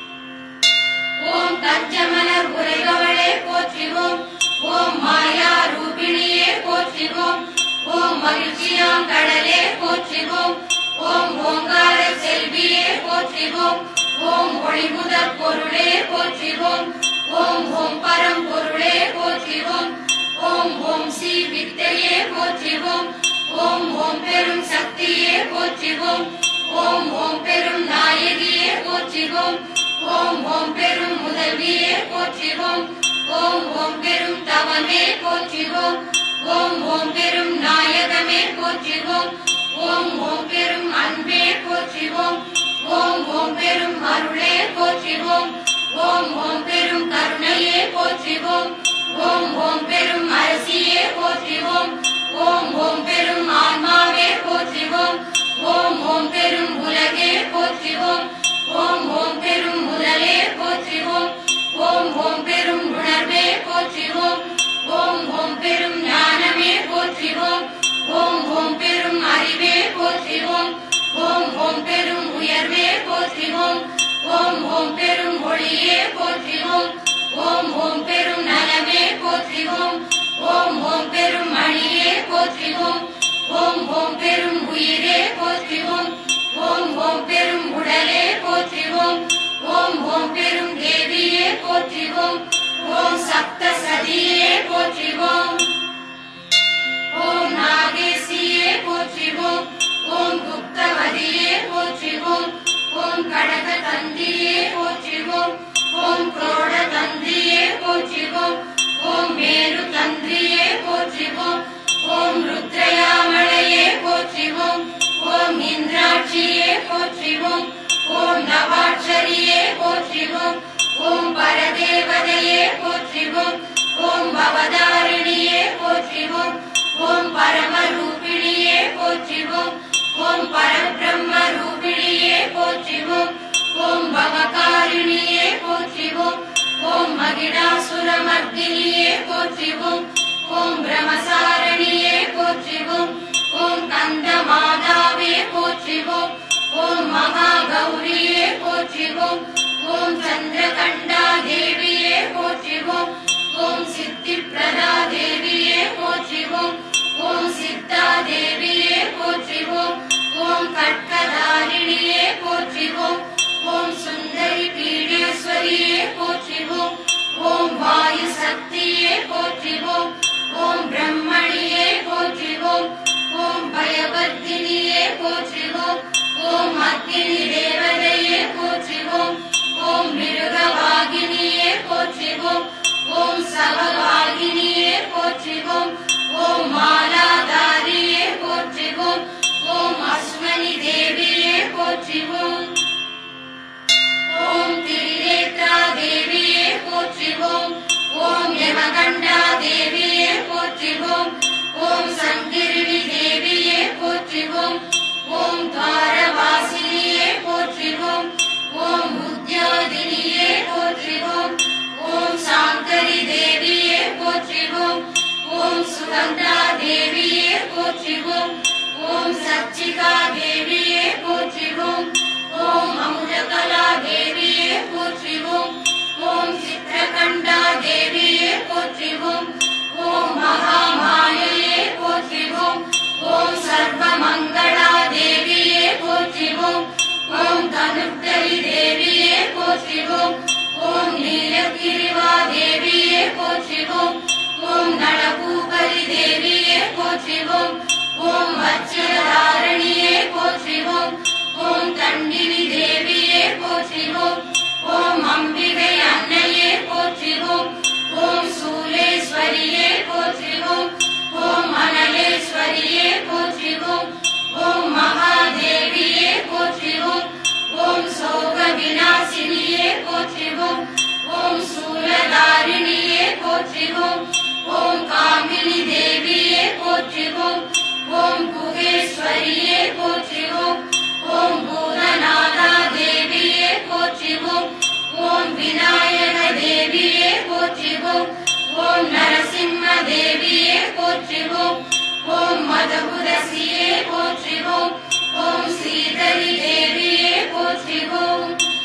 ஓம் தஞ்சமலர் உரைகவளே போற்றிவோம் ஓம் மாயா ரூபிணியே போற்றிவோம் ஓம் மகிழ்ச்சியாம் கடலே போற்றிவோம் ஓம் ஓங்கார செல்வியே போற்றிவோம் ஓம் ஒளிமுதற் பொருளே போற்றிவோம் ஓம் ஓம் பரம் பொருளே போற்றிவோம் ஓம் ஓம் ஸ்ரீ வித்தையே போற்றிவோம் ஓம் ஓம் பெரும் சக்தியே போற்றிவோம் ஓம் ஓம் பெரும் நாயகியே போற்றிவோம் ஓம் ஓம் பெரும் முதல்வியே போற்றிவோம் ஓம் ஓம் பெரும் தவமே போற்றிவோம் ஓம் ஓம் பெரும் நாயகமே போற்றிவோம் ஓம் ஓம் பெரும் அன்பே போற்றிவோம் ஓம் ஓம் பெரும் அருளே போற்றிவோம் ஓம் ஓம் பெரும் கருணையே போற்றிவோம் ஓம் ஓம் பெரும் அரசியே போற்றிவோம் ஓம் ஓம் பெரும் ஆன்மாவே போற்றிவோம் ஓம் ஓம் பெரும் உலகே போற்றிவோம் ஓம் ஓம் பெரும் முதலே போற்றிவோம் ஓம் ஓம் பெரும் உணர்வே போற்றிவோம் ஓம் ஓம் பெரும் ஞானமே போற்றிவோம் ஓம் ஓம் பெரும் அறிவே போற்றிவோம் ஓம் ஓம் பெரும் உயர்வே போற்றிவோம் ஓம் ஓம் பெரும் ஒளியே போற்றிவோம் ஓம் ஓம் பெரும் நலமே போற்றிவோம் ஓம் ஓம் பெரும் மணியே போற்றிவோம் ஓம் ஓம் பெரும் உயிரே போற்றிவோம் ஓம் ஓம் பெரும் உடலே போற்றிவோம் ஓம் ஓம் பெரும் தேவியே போற்றிவோம் ஓம் சப்தசதியே போற்றிவோம் ஓம் நாகேசியே போற்றிவோம் ஓம் குப்தவதியே போற்றிவோம் ஓம் கடக தந்தியே போற்றிவோம் ஓம் குரோட தந்தியே போற்றிவோம் ஓம் மேரு தந்திரியே போற்றிவோம் ஓம் ருத்ரயாமளையே போற்றிவோம் ஓம் இந்திராட்சியே போற்றிவோம் ஓம் நவாட்சரியே போற்றிவோம் ஓம் பரதேவதையே போற்றிவோம் ஓம் பவதாரிணியே போற்றிவோம் ஓம் பரமரூபிணியே போற்றிவோம் ஓம் பரபிரம்ம ரூபிணியே போற்றிவோம் ஓம் பவகாரிணியே போற்றிவோம் ஓம் மகிடாசுரமர்தினியே போற்றிவோம் ஓம் பிரமசாரணியே போற்றிவோம் ஓம் கந்த மாதாவே போற்றிவோம் ஓம் மகா கௌரியே போற்றிவோம் ஓம் சந்திரகண்டா தேவியே போற்றிவோம் ஓம் சித்தி பிரதா தேவியே போற்றிவோம் ஓம் சித்தா தேவியே போற்றிவோம் ஓம் கட்கதாரிணியே போற்றிவோம் ஓம் சுந்தரி பீடேஸ்வரியே போற்றிவோம் ஓம் வாயு சக்தியே போற்றிவோம் ஓம் பிரம்மணியே போற்றிவோம் ஓம் பயவர்த்தினியே போற்றிவோம் ஓம் அக்னி தேவதையே போற்றிவோம் ஓம் மிருகவாகினியே போற்றிவோம் ஓம் சவவாகினியே போற்றிவோம் ஓம் மாலாதாரியே போற்றிவோம் ஓம் அஸ்வனி தேவியே போற்றிவோம் ஓம் திரிநேத்ரா தேவியே போற்றிவோம் ஓம் யமகண்டா தேவியே போற்றிவோம் ஓம் சங்கிரிணி தேவியே போற்றிவோம் ஓம் துவாரவாசினியே போற்றிவோம் ஓம் உத்யோதினியே போற்றிவோம் ஓம் சாங்கரி தேவியே போற்றிவோம் ஓம் சுகந்தா தேவியே போற்றிவோம் ஓம் சச்சிகா தேவியே போற்றிவோம் ஓம் அமுதகலா தேவியே போற்றிவோம் ஓம் சித்திரகண்டா தேவியே போற்றிவோம் ஓம் மகாமாயையே போற்றிவோம் ஓம் சர்வமங்களா தேவியே போற்றிவோம் ஓம் தனுர்தரி தேவியே போற்றிவோம் ஓம் நீலகிரிவா தேவியே போற்றிவோம் ஓம் நளபூபரி தேவியே போற்றிவோம் ஓம் வச்சிரதாரணியே போற்றிவோம் ஓம் தண்டினி தேவியே போற்றிவோம் ஓம் அம்பிகை அன்னையே போற்றிவோம் ஓம் சூலேஸ்வரியே போற்றிவோம் ஓம் அனலேஸ்வரியே போற்றிவோம் ஓம் மகாதேவியே போற்றிவோம் ஓம் சோக விநாசினியே போற்றிவோம் ஓம் சூலதாரிணியே போற்றிவோம் ஓம் காமினி தேவியே போற்றிவோம் ஓம் குகேஸ்வரியே போற்றிவோம் ஓம் பூதநாதா தேவியே போற்றிவோம் ஓம் விநாயக தேவியே போற்றிவோம் ஓம் நரசிம்ம தேவியே போற்றிவோம் ஓம் மதபுரசியே போற்றிவோம் ஓம் ஸ்ரீதரி தேவியே போற்றிவோம்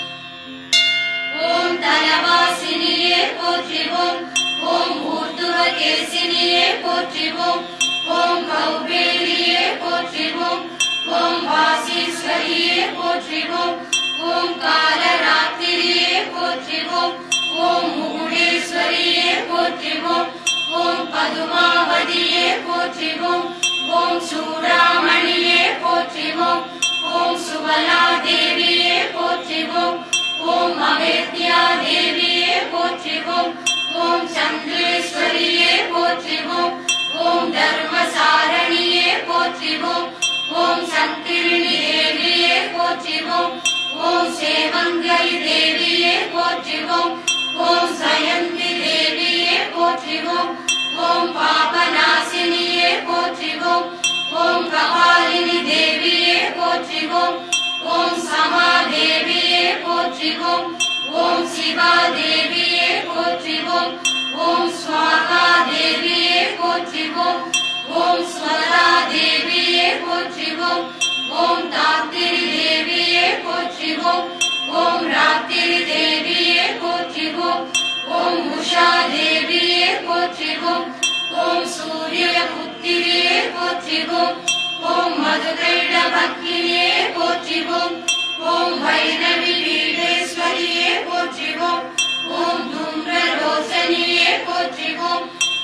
ஓம் தலவாசினியே போற்றிவோம் ஓம் ஊர்துவகேசினியே போற்றிவோம் ஓம் கௌபேலியே போற்றிவோம் ஓம் வாசீஸ்வரியே போற்றிவோம் ஓம் காலராத்திரியே போற்றிவோம் ஓம் மூடேஸ்வரியே போற்றிவோம் ஓம் பதுமாவதியே போற்றிவோம் ஓம் சூடாமணியே போற்றிவோம் ஓம் சுபலா தேவியே போற்றிவோம் ஓம் அவேத்யா தேவியே போற்றிவோம் ஓம் சந்திரேஸ்வரியே போற்றிவோம் ஓம் தர்மசாரணியே போற்றிவோம் ஓம் சங்கிரிணி தேவியே போற்றிவோம் ஓம் சேவங்கை தேவியே போற்றிவோம் ஓம் சயந்தி தேவியே போற்றிவோம் ஓம் பாபநாசினியே போற்றிவோம் ஓம் கபாலினி தேவியே போற்றிவோம் ஓம் சமாதேவியே போற்றிவோம் ஓம் சிவா தேவியே போற்றிவோம் ஓம் ஸ்வாகா தேவியே போற்றிவோம் ஓம் ஸ்வரா தேவியே போற்றிவோம் ஓம் தாத்திரி தேவியே போற்றிவோம் ஓம் ராத்திரி தேவியே போற்றிவோம் ஓம் உஷா தேவியே போற்றிவோம் ஓம் சூரிய புத்திரியே போற்றிவோம் ஓம் மதுகைட பக்கிரியே போற்றிவோம் ஓம் வைரவி பீடேஸ்வரியே போற்றிவோம் ஓம் தும்ர ரோசனியே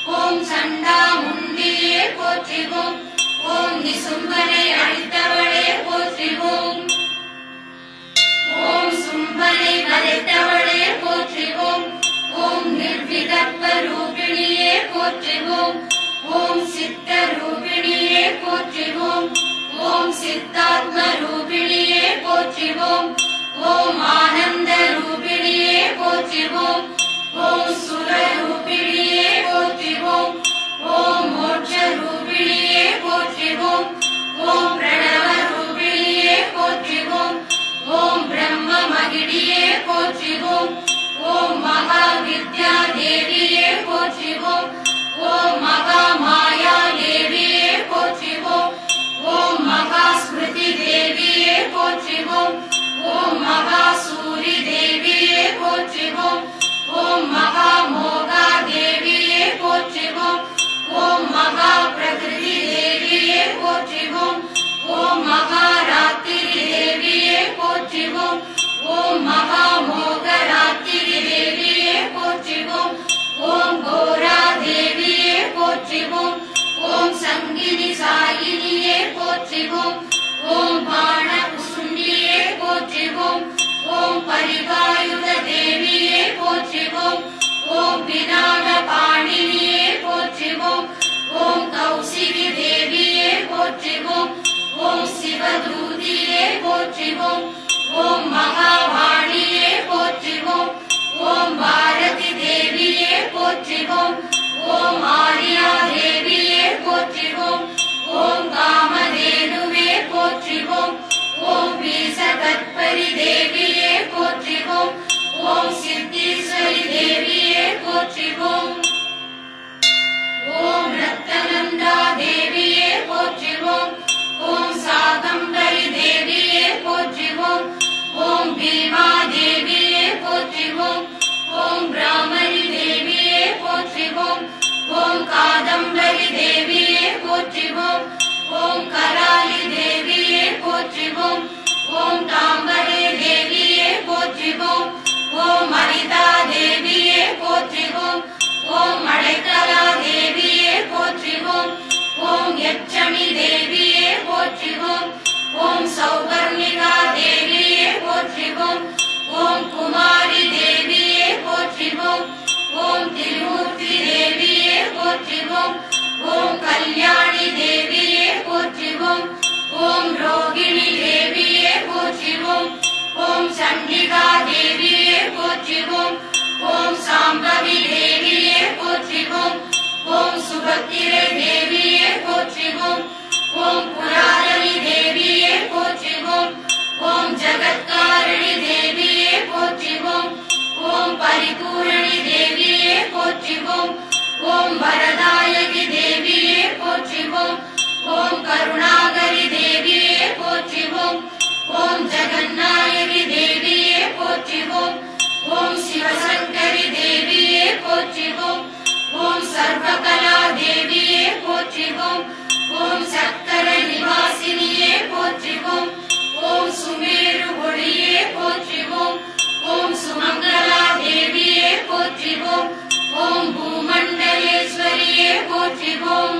ஓம் சண்டாமுண்டியே போற்றிவோம் ஓம் நிசும்பனை அழித்தவளே போற்றிவோம் ஓம் சும்பனை வதைத்தவளே போற்றிவோம் ஓம் நிர்விகற்ப ரூபிணியே போற்றிவோம் ஓம் சித்த ரூபிணியே போற்றிவோம் ஓம் சித்தாத்ம ரூபிணியே போற்றிவோம் ஓம் ஆனந்த ரூபிணியே போற்றிவோம் ஓம் சுர ரூபிணியே போற்றிவோம் ஓம் மோட்ச ரூபிணியே போற்றிவோம் ஓம் பிரணவ ரூபிணியே போற்றிவோம் ஓம் பிரம்ம மகிழியே போற்றிவோம் ஓம் மகா வித்யா தேவியே போற்றிவோம் ஓம் மகா மாயா தேவியே போற்றிவோம் ஓம் மகா ஸ்மிருதி தேவியே போற்றிவோம் ஓம் மகா சூரி தேவியே போற்றிவோம் ஓம் மகா மோகா தேவியே போற்றிவோம் ஓம் மகா பிரகிருதி தேவியே போற்றிவோம் ஓம் மகா ராத்திரி தேவியே போற்றிவோம் ஓம் மகா மோக ராத்திரி தேவியே போற்றிவோம் ஓம் கோரா தேவியே போற்றிவோம் ஓம் சங்கினி சாயினியே போற்றிவோம் ஓம் பாண குசுண்டியே போற்றிவோம் ஓம் பரிவாயுத தேவியே போற்றிவோம் ஓம் பினாக பாணினியே போற்றிவோம் ஓம் கௌசிகி தேவியே போற்றிவோம் ஓம் சிவதூதியே போற்றிவோம் ஓம் மகாவாணியே போற்றிவோம் ஓம் பாரதி தேவியே போற்றிவோம் ஓம் ஆரியா தேவியே போற்றிவோம் ஓம் காமதேனுவே போற்றிவோம் ஓம் வீசகற்பரி தேவியே போற்றிவோம் ஓம் சித்தீஸ்வரி தேவியே போற்றிவோம் ஓம் ரத்தனந்தா தேவியே போற்றிவோம் ஓம் சாகம்பரி தேவியே போற்றிவோம் ஓம் பீமா தேவியே போற்றிவோம் ஓம் பிராமரி தேவியே போற்றிவோம் ஓம் காதம்பரி தேவியே போற்றிவோம் ஓம் கராளி தேவியே போற்றிவோம் ஓம் தாம்பரே தேவியே போற்றிவோம் ஓம் அரிதா தேவியே போற்றிவோம் ஓம் அடைக்கலா தேவியே போற்றிவோம் ஓம் யட்சமி தேவியே போற்றிவோம் ஓம் சௌபர்ணிகா தேவியே போற்றிவோம் ஓம் குமாரி தேவியே போற்றிவோம் ஓம் திருமூர்த்தி தேவியே போற்றிவோம் ஓம் கல்யாணி தேவியே போற்றிவோம் ஓம் ரோகிணி தேவியே போற்றிவோம் ஓம் சண்டிகா தேவியே போற்றிவோம் ஓம் சாம்பவி தேவியே போற்றிவோம் ஓம் சுபத்திரை தேவியே போற்றிவோம் ஓம் புராதனி தேவியே போற்றிவோம் ஓம் ஜகத்காரணி தேவியே போற்றிவோம் ஓம் பரிபூரணி தேவியே போற்றிவோம் ஓம் வரதாயகி தேவியே போற்றிவோம் ஓம் கருணாகரி தேவியே போற்றிவோம் ஓம் ஜெகநாயகி தேவியே போற்றிவோம் ஓம் சிவசங்கரி தேவியே போற்றிவோம் ஓம் சர்வகலா தேவியே போற்றிவோம் ஓம் சக்கர நிவாசினியே போற்றிவோம் ஓம் சுமேரு ஒளியே போற்றிவோம் ஓம் சுமங்கலா தேவியே போற்றிவோம் ஓம் பூமண்டலேஸ்வரியே போற்றிவோம்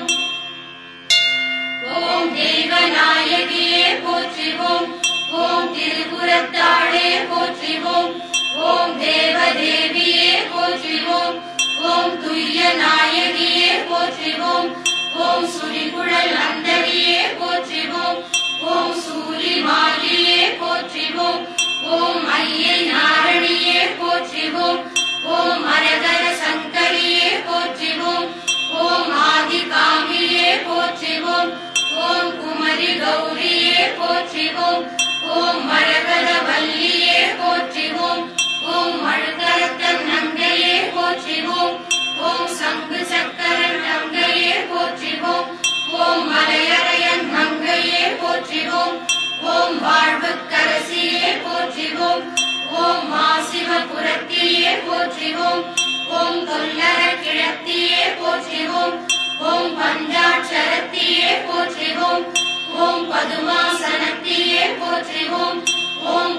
ஓம் தெய்வநாயகியே போற்றிவோம் ஓம் திருபுரத்தாளே போற்றிவோம் ஓம் தேவதேவியே போற்றிவோம் ஓம் துய்ய நாயகியே போற்றிவோம் ஓம் சுரிகுழல் அந்தரியே போற்றிவோம் ஓம் சூரி மாலியே போற்றிவோம் ஓம் ஐயை நாரணியே போற்றிவோம் ஓம் அரகர சங்கரியே போற்றிவோம் ஓம் ஆதி காமியே போற்றிவோம் ஓம் குமரி கௌரியே போற்றிவோம் ஓம் மரகத வல்லியே போற்றிவோம் ஓம் மழுகரத்தன் நங்கையே போற்றிவோம் ஓம் சங்கு சக்கரன் நங்கையே போற்றிவோம் ஓம் மலையறையன் நங்கையே போற்றிவோம் ஓம் வாழ்வுக்கரசியே போற்றிவோம் ஓம் மாசிவபுரத்தியே போற்றிவோம் ஓம் தொல்லர கிழத்தியே போற்றிவோம் ஓம் பஞ்சாட்சரத்தியே போற்றிவோம் ஓம் பதுமாசனத்தியே போற்றிவோம் ஓம்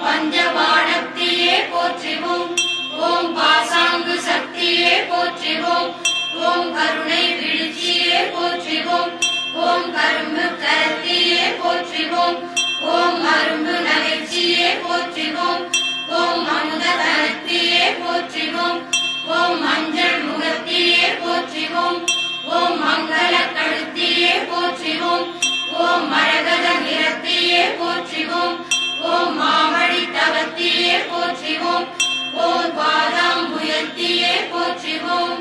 பஞ்சபாணத்தியே போற்றிவோம் ஓம் பாசாங்கு சக்தியே போற்றிவோம் ஓம் கருணை விழிச்சியே போற்றிவோம் ஓம் கரும்பு கரத்தியே போற்றிவோம் ஓம் அரும்பு நகைச்சியே போற்றிவோம் ஓம் அமுத தனத்தியே போற்றிவோம் ஓம் மஞ்சள் முகத்தியே போற்றிவோம் ஓம் மங்கள கழுத்தியே போற்றிவோம் ஓம் மரகத நிறத்தியே போற்றிவோம் ஓம் மாமழி தவத்தியே போற்றிவோம் ஓம் பாதாம்புயத்தியே போற்றிவோம்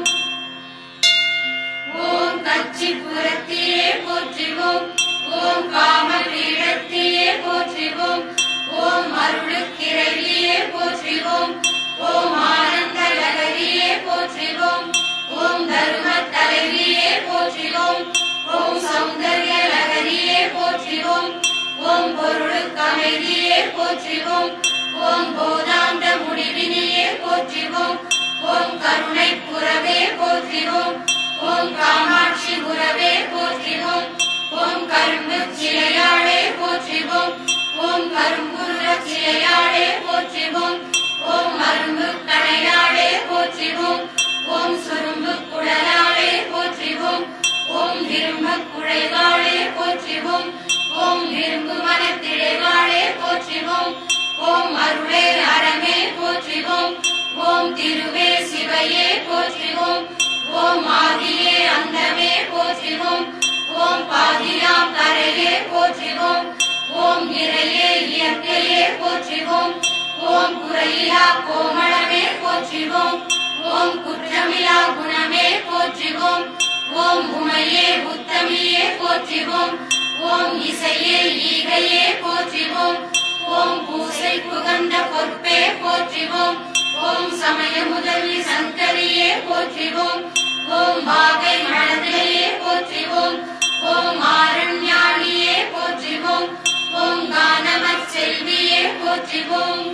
ஓம் கச்சிபுரத்தியே போற்றிவோம் ஓம் காம பீடத்தியே போற்றிவோம் ஓம் அருளுக்கிரவியே போற்றிவோம் ஓம் ஆனந்த லகரியே போற்றிவோம் ஓம் தரும தலைவியே போற்றிவோம் ஓம் சௌந்தர்ய லகரியே போற்றிவோம் ஓம் பொருளுக்கமைதியே போற்றிவோம் ஓம் போதாந்த முடிவினியே போற்றிவோம் ஓம் கருணை புறவே போற்றிவோம் ஓம் காமாட்சி உறவே போற்றிவோம் ஓம் கரும்பு சிலையாளே போற்றிவோம் ஓம் கரும்புருள சிலையாளே போற்றிவோம் ஓம் மரும்பு கடையாளே போற்றிவோம் ஓம் சுரும்பு குடலாளே போற்றிவோம் ஓம் விரும்ப குழைவாளே போற்றிவோம் ஓம் விரும்பு மனத்திழைவாளே போற்றிவோம் ஓம் அருளே அறமே போற்றிவோம் ஓம் திருவே சிவையே போற்றிவோம் ஓம் ஆதியே அந்தமே போற்றிவோம் ஓம் பாதியாம் கரையே போற்றிவோம் ஓம் இறையே இயற்கையே போற்றிவோம் ஓம் குறையிலா கோமளமே போற்றிவோம் ஓம் குற்றமிலா குணமே போற்றிவோம் ஓம் உமையே உத்தமியே போற்றிவோம் ஓம் இசையே ஈகையே போற்றிவோம் ஓம் பூசை புகந்த பொற்பே போற்றிவோம் ஓம் சமய முதல்வி சங்கரியே போற்றிவோம் ஓம் வாகை மழதையே போற்றிவோம் ஓம் ஆரண்யாணியே போற்றிவோம் ஓம் கானமற் செல்வியே போற்றிவோம்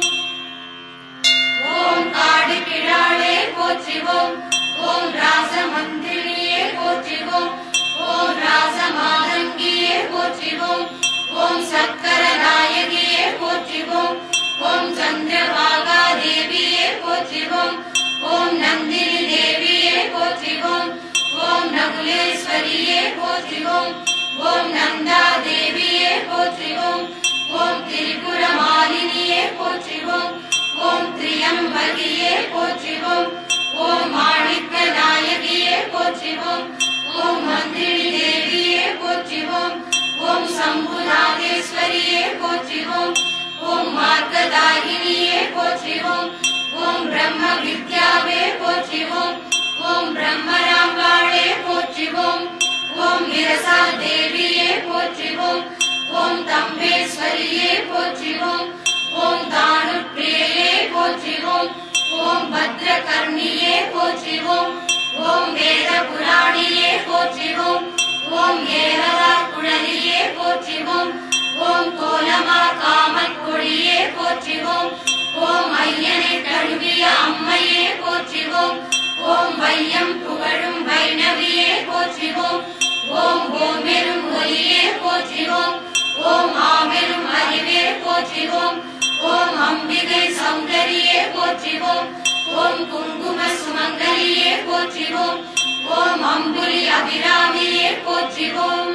ஓம் காடு கிழாளே போற்றிவோம் ஓம் ராச மந்திரியே போற்றிவோம் ஓம் ராச மாதங்கியே போற்றிவோம் ஓம் சக்கர நாயகியே போற்றிவோம் ஓம் சந்திரபாகா தேவியே போற்றிவோம் ஓம் நந்தினி தேவியே போற்றிவோம் ஓம் நகுலேஸ்வரியே போற்றிவோம் ஓம் நந்தா தேவியே போற்றிவோம் ஓம் திரிபுர மாலினியே போற்றிவோம் ஓம் திரியம்பகியே போற்றிவோம் ஓம் மாணிக்க நாயகியே போற்றிவோம் ஓம் மந்திரி தேவியே போற்றிவோம் ஓம் சம்புநாதேஸ்வரியே போற்றிவோம் ஓம் மார்க்கதாயினியே போற்றிவோம் ஓம் பிரம்ம வித்யாவே போற்றிவோம் ஓம் பிரம்மராம்பாளே போற்றிவோம் ஓம் விரசா தேவியே போற்றிவோம் ஓம் தம்பேஸ்வரியே போற்றிவோம் ஓம் தானுப்பிரியே போற்றிவோம் ஓம் பத்ரகர்ணியே போற்றிவோம் ஓம் வேத புராணியே போற்றிவோம் ஓம் ஏகதா குழலியே போற்றிவோம் ஓம் கோலமா காமக் கொடியே போற்றிவோம் ஓம் ஐயனை தழுவிய அம்மையே போற்றிவோம் ஓம் வையம் புகழும் வைணவியே போற்றிவோம் ஓம் ஓமெரும் ஒலியே போற்றிவோம் ஓம் ஆமெரும் அறிவே போற்றிவோம் ஓம் அம்பிகை சௌந்தரியே போற்றிவோம் ஓம் குங்கும சுமங்கலியே போற்றிவோம் ஓம் அம்புலி அபிராமியே போற்றிவோம்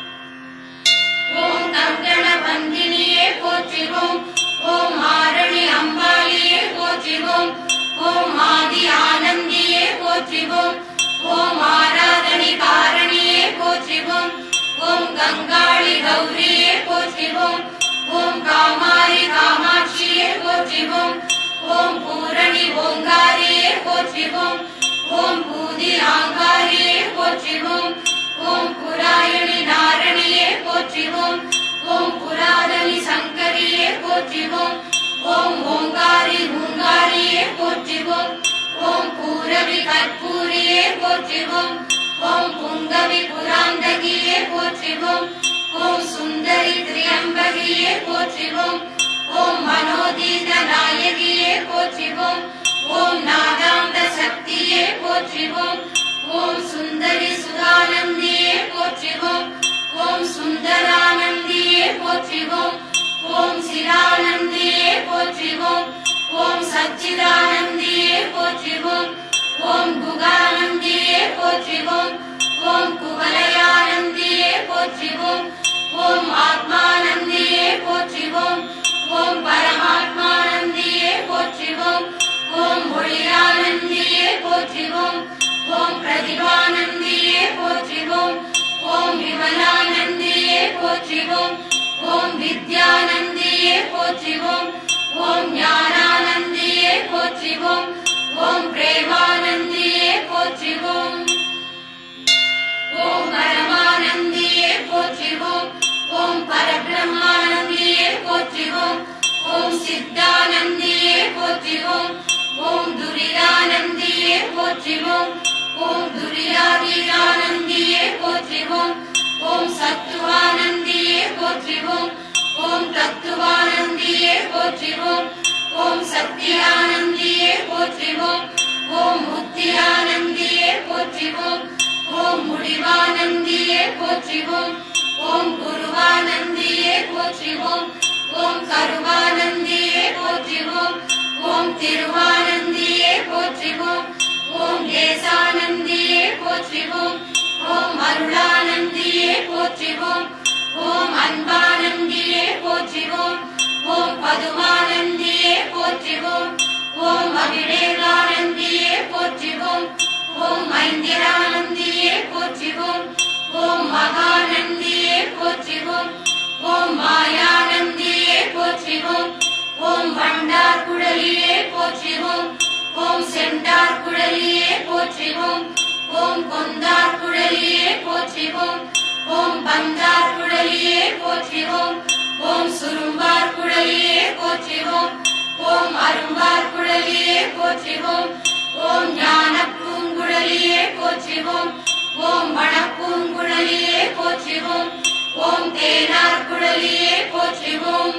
ஓம் கங்கண வந்தினியே போற்றிவோம் ஓம் ஆரணி அம்பாளியே போற்றிவோம் ஓம் ஆதி ஆனந்தியே போற்றிவோம் ஓம் ஆராதனி காரணியே போற்றிவோம் ஓம் கங்காளி கௌரியே போற்றிவோம் ஓம் காமாரி காமாட்சியே போற்றிவோம் ஓம் பூரணி ஓங்காரியே போற்றிவோம் ஓம் பூதி ஆங்காரியே போற்றிவோம் ஓம் புராயணி நாரணியே போற்றிவோம் ஓம் புராதனி சங்கரியே போற்றிவோம் ஓம் ஓங்காரி ஊங்காரியே போற்றிவோம் ஓம் பூரவி கற்பூரியே போற்றிவோம் ஓம் புங்கவி புராந்தகியே போற்றிவோம் ஓம் சுந்தரி திரியம்பகியே போற்றிவோம் ஓம் மனோதீத நாயகியே போற்றிவோம் ஓம் நாதாந்த சக்தியே போற்றிவோம் ஓம் சுந்தரி சுதானந்தியே போற்றிவோம் ஓம் சுந்தரானந்தியே போற்றிவோம் ஓம் சிரானந்தியே போற்றிவோம் ஓம் சச்சிதானந்தியே போற்றிவோம் ஓம் குகானந்தியே போற்றிவோம் ஓம் குவலயானந்தியே போற்றிவோம் ஓம் ஆத்மானந்தியே போற்றிவோம் ஓம் பரமாத்மானந்தியே போற்றிவோம் ஓம் ஒளியானந்தியே போற்றிவோம் ஓம் பிரதிபானந்தியே போற்றிவோம் ஓம் விமலானந்தியே போற்றிவோம் ஓம் வித்யானந்தியே போற்றிவோம் ஓம் ஞானானந்தியே போற்றிவோம் ஓம் பிரேமானந்தியே போற்றிவோம் ஓம் பரமானந்தியே போற்றிவோம் ஓம் பரபிரம்மானந்தியே போற்றிவோம் ஓம் சித்தானந்தியே போற்றிவோம் ஓம் துரிதானந்தியே போற்றிவோம் ஓம் துரியாதீதானந்தியே போற்றிவோம் ஓம் சத்துவானந்தியே போற்றிவோம் ஓம் தத்துவானந்தியே போற்றிவோம் ஓம் சத்தியானந்தியே போற்றிவோம் ஓம் முத்தியானந்தியே போற்றிவோம் ஓம் முடிவானந்தியே போற்றிவோம் ஓம் குருவானந்தியே போற்றிவோம் ஓம் கருவானந்தியே போற்றிவோம் ஓம் திருவானந்தியே போற்றிவோம் ஓம் தேசானந்தியே போற்றிவோம் ஓம் அருளானந்தியே போற்றிவோம் ஓம் அன்பானந்தியே போற்றிவோம் ஓம் பதுமானந்தியே போற்றிவோம் ஓம் அபிடேகானந்தியே போற்றிவோம் ஓம் ஐந்திரானந்தியே போற்றிவோம் ஓம் மகானந்தியே போற்றிவோம் ஓம் மாயானந்தியே போற்றிவோம் ஓம் வண்டார் குழலியே போற்றிவோம் ஓம் செண்டார் குழலியே போற்றிவோம் ஓம் கொந்தார் குழலியே போற்றிவோம் ஓம் பந்தார் குழலியே போற்றிவோம் ஓம் சுரும்பார் குழலியே போற்றிவோம் ஓம் அரும்பார் குழலியே போற்றிவோம் ஓம் ஞான பூங்குழலியே போற்றிவோம் ஓம் மணப்பூங்குழலியே போற்றிவோம் ஓம் தேனார் குழலியே போற்றிவோம்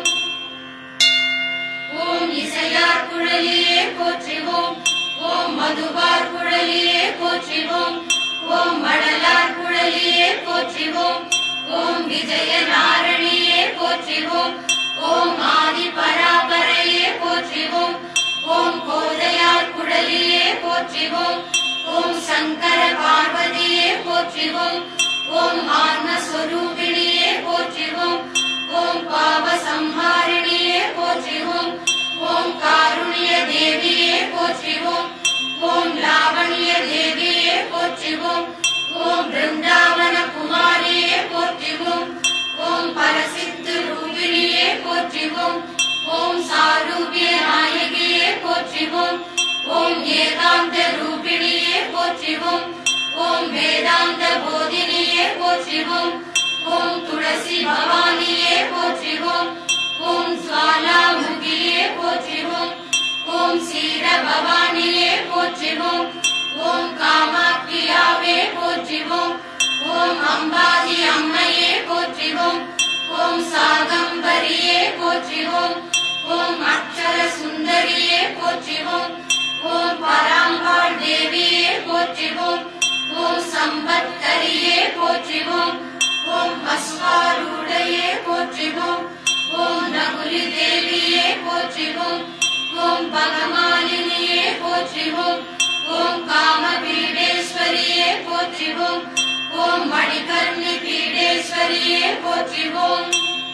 ஓம் இசையார் குழலியே போற்றிவோம் ஓம் மதுவார் குழலியே போற்றிவோம் ஓம் மடலார் குழலியே போற்றிவோம் ஓம் விஜய நாரணியே போற்றிவோம் ஓம் ஆதி பராபரையே போற்றிவோம் ஓம் கோதையார் குழலியே போற்றிவோம் ஓம் சங்கர பார்வதியே போற்றிவோம் ஓம் ஆன்மஸ்வரூபிணியே போற்றிவோம் ஓம் பாவ சம்ஹாரிணியே போற்றிவோம் ஓம் காருண்ய தேவியே போற்றிவோம் ஓம் லாவணிய தேவியே போற்றிவோம் ஓம் பிருந்தாவன குமாரியே போற்றிவோம் ஓம் பரசித்து ரூபிணியே போற்றிவோம் ஓம் சாரூபிய நாயகியே போற்றிவோம் ஓம் ஏகாந்த ரூபிணியே போற்றிவோம் ஓம் வேதாந்த போதினியே போற்றிவோம் ஓம் துளசி பவானியே போற்றிவோம் ஓம் ஜுவாலாமுகியே போற்றிவோம் ஓம் சீர பவானியே போற்றிவோம் ஓம் காமாக்கியாவே போற்றிவோம் ஓம் அம்பாதி அம்மையே போற்றிவோம் ஓம் சாகம்பரியே போற்றிவோம் ஓம் அக்ஷர சுந்தரியே போற்றிவோம் ஓம் பராம்பாள் தேவியே போற்றிவோம் ஓம் சம்பத்கரியே போற்றிவோம் ஓம் பஸ்வாரூடையே போற்றிவோம் ஓம் நகுலி தேவியே போற்றிவோம் ஓம் பகமாலினியே போற்றிவோம் ஓம் காமபீடேஸ்வரியே போற்றிவோம் ஓம் மணிகர்ணி பீடேஸ்வரியே போற்றிவோம்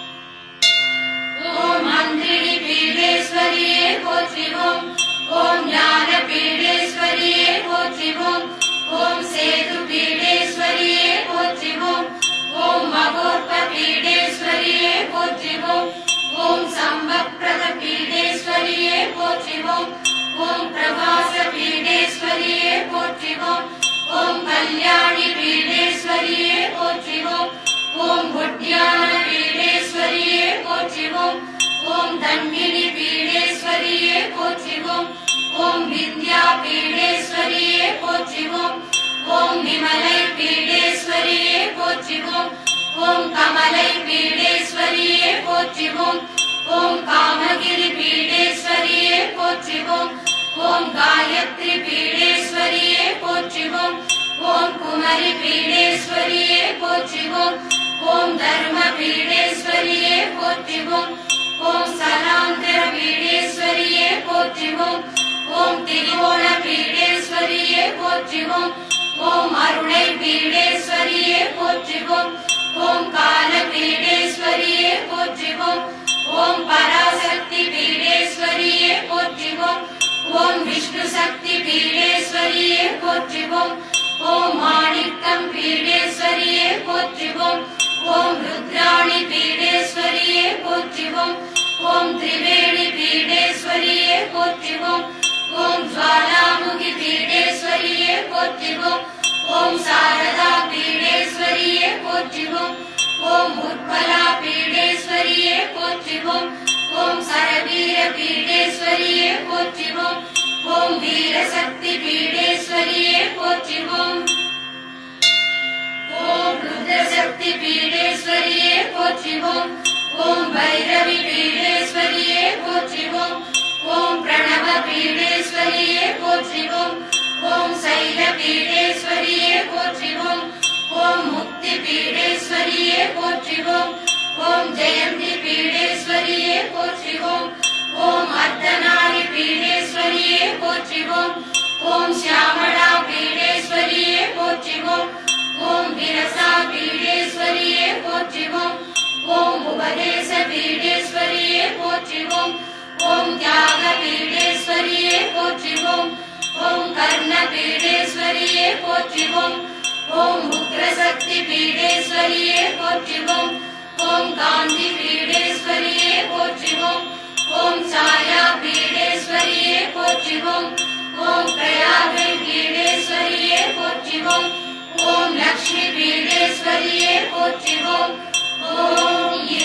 ஓம் மந்திரிணி பீடேஸ்வரியே போற்றிவோம் ஓம் ஞான பீடேஸ்வரியே போற்றிவோம் ஓம் சேது பீடேஸ்வரியே போற்றிவோம் ஓம் மகோற்ப பீடேஸ்வரியே போற்றிவோம் ஓம் சம்பப்பிரத பீடேஸ்வரியே போற்றிவோம் ஓம் பிரபாச பீடேஸ்வரியே போற்றிவோம் ஓம் கல்யாணி பீடேஸ்வரியே போற்றிவோம் ஓம் புட்யான பீடேஸ்வரியே போற்றிவோம் ஓம் தன்வினி பீடேஸ்வரியே போற்றிவோம் ஓம் வித்யா பீடேஸ்வரியே போற்றிவோம் ஓம் விமலை பீடேஸ்வரியே போற்றிவோம் ஓம் கமலை பீடேஸ்வரியே போற்றிவோம் ஓம் காமகிரி பீடேஸ்வரியே போற்றிவோம் ஓம் காயத்ரி பீடேஸ்வரியே போற்றிவோம் ஓம் குமரி பீடேஸ்வரியே போற்றிவோம் ஓம் தர்ம பீடேஸ்வரியே போற்றிவோம் ஓம் சலாந்தர பீடேஸ்வரியே போற்றிவோம் ஓம் திரிகோண பீடேஸ்வரியே போற்றிவோம் ஓம் அருணை பீடேஸ்வரியே போற்றிவோம் ஓம் கால பீடேஸ்வரியே போற்றிவோம் ஓம் பராசக்தி பீடேஸ்வரியே போற்றிவோம் ஓம் விஷ்ணு சக்தி பீடேஸ்வரியே போற்றிவோம் ஓம் மாணிக்கம் பீடேஸ்வரியே போற்றிவோம் ஓம் ருத்ராணி பீடேஸ்வரியே போற்றிவோம் ஓம் திரிவேணி பீடேஸ்வரியே போற்றிவோம் ஓம் ஜுவாலாமுகி பீடேஸ்வரியே போற்றிவோம் ஓம் சாரதா பீடேஸ்வரியே போற்றிவோம் ஓம் உத்பலா பீடேஸ்வரியே போற்றிவோம் ஓம் சரவீர பீடேஸ்வரியே போற்றிவோம் ஓம் வீரசக்தி பீடேஸ்வரியே போற்றிவோம் ஓம் ருத்ரசக்தி பீடேஸ்வரியே போற்றிவோம் ஓம் பைரவி பீடேஸ்வரியே போற்றிவோம் ஓம் பிரணவ பீடேஸ்வரியே போற்றிவோம் ஓம் சைல பீடேஸ்வரியே போற்றிவோம் ஓம் முக்தி பீடேஸ்வரியே போற்றிவோம் ஓம் ஜெயந்தி பீடேஸ்வரியே போற்றிவோம் ஓம் அர்த்தநாரி பீடேஸ்வரியே போற்றிவோம் ஓம் சியாமளா பீடேஸ்வரியே போற்றிவோம் ஓம் விரசா பீடேஸ்வரியே போற்றிவோம் ஓம் உபதேச பீடேஸ்வரியே போற்றிவோம் ஓம் தியாக பீடேஸ்வரியே போற்றிவோம் ஓம் கர்ண பீடேஸ்வரியே போற்றிவோம் ஓம் உக்ரசக்தி பீடேஸ்வரியே போற்றிவோம் ஓம் காந்தி பீடேஸ்வரியே போற்றிவோம் ஓம் சாயா பீடேஸ்வரியே போற்றிவோம் ஓம் பிரயாகை பீடேஸ்வரியே போற்றிவோம் ஓம் லக்ஷ்மி பீடேஸ்வரியே போற்றிவோம் ஓம்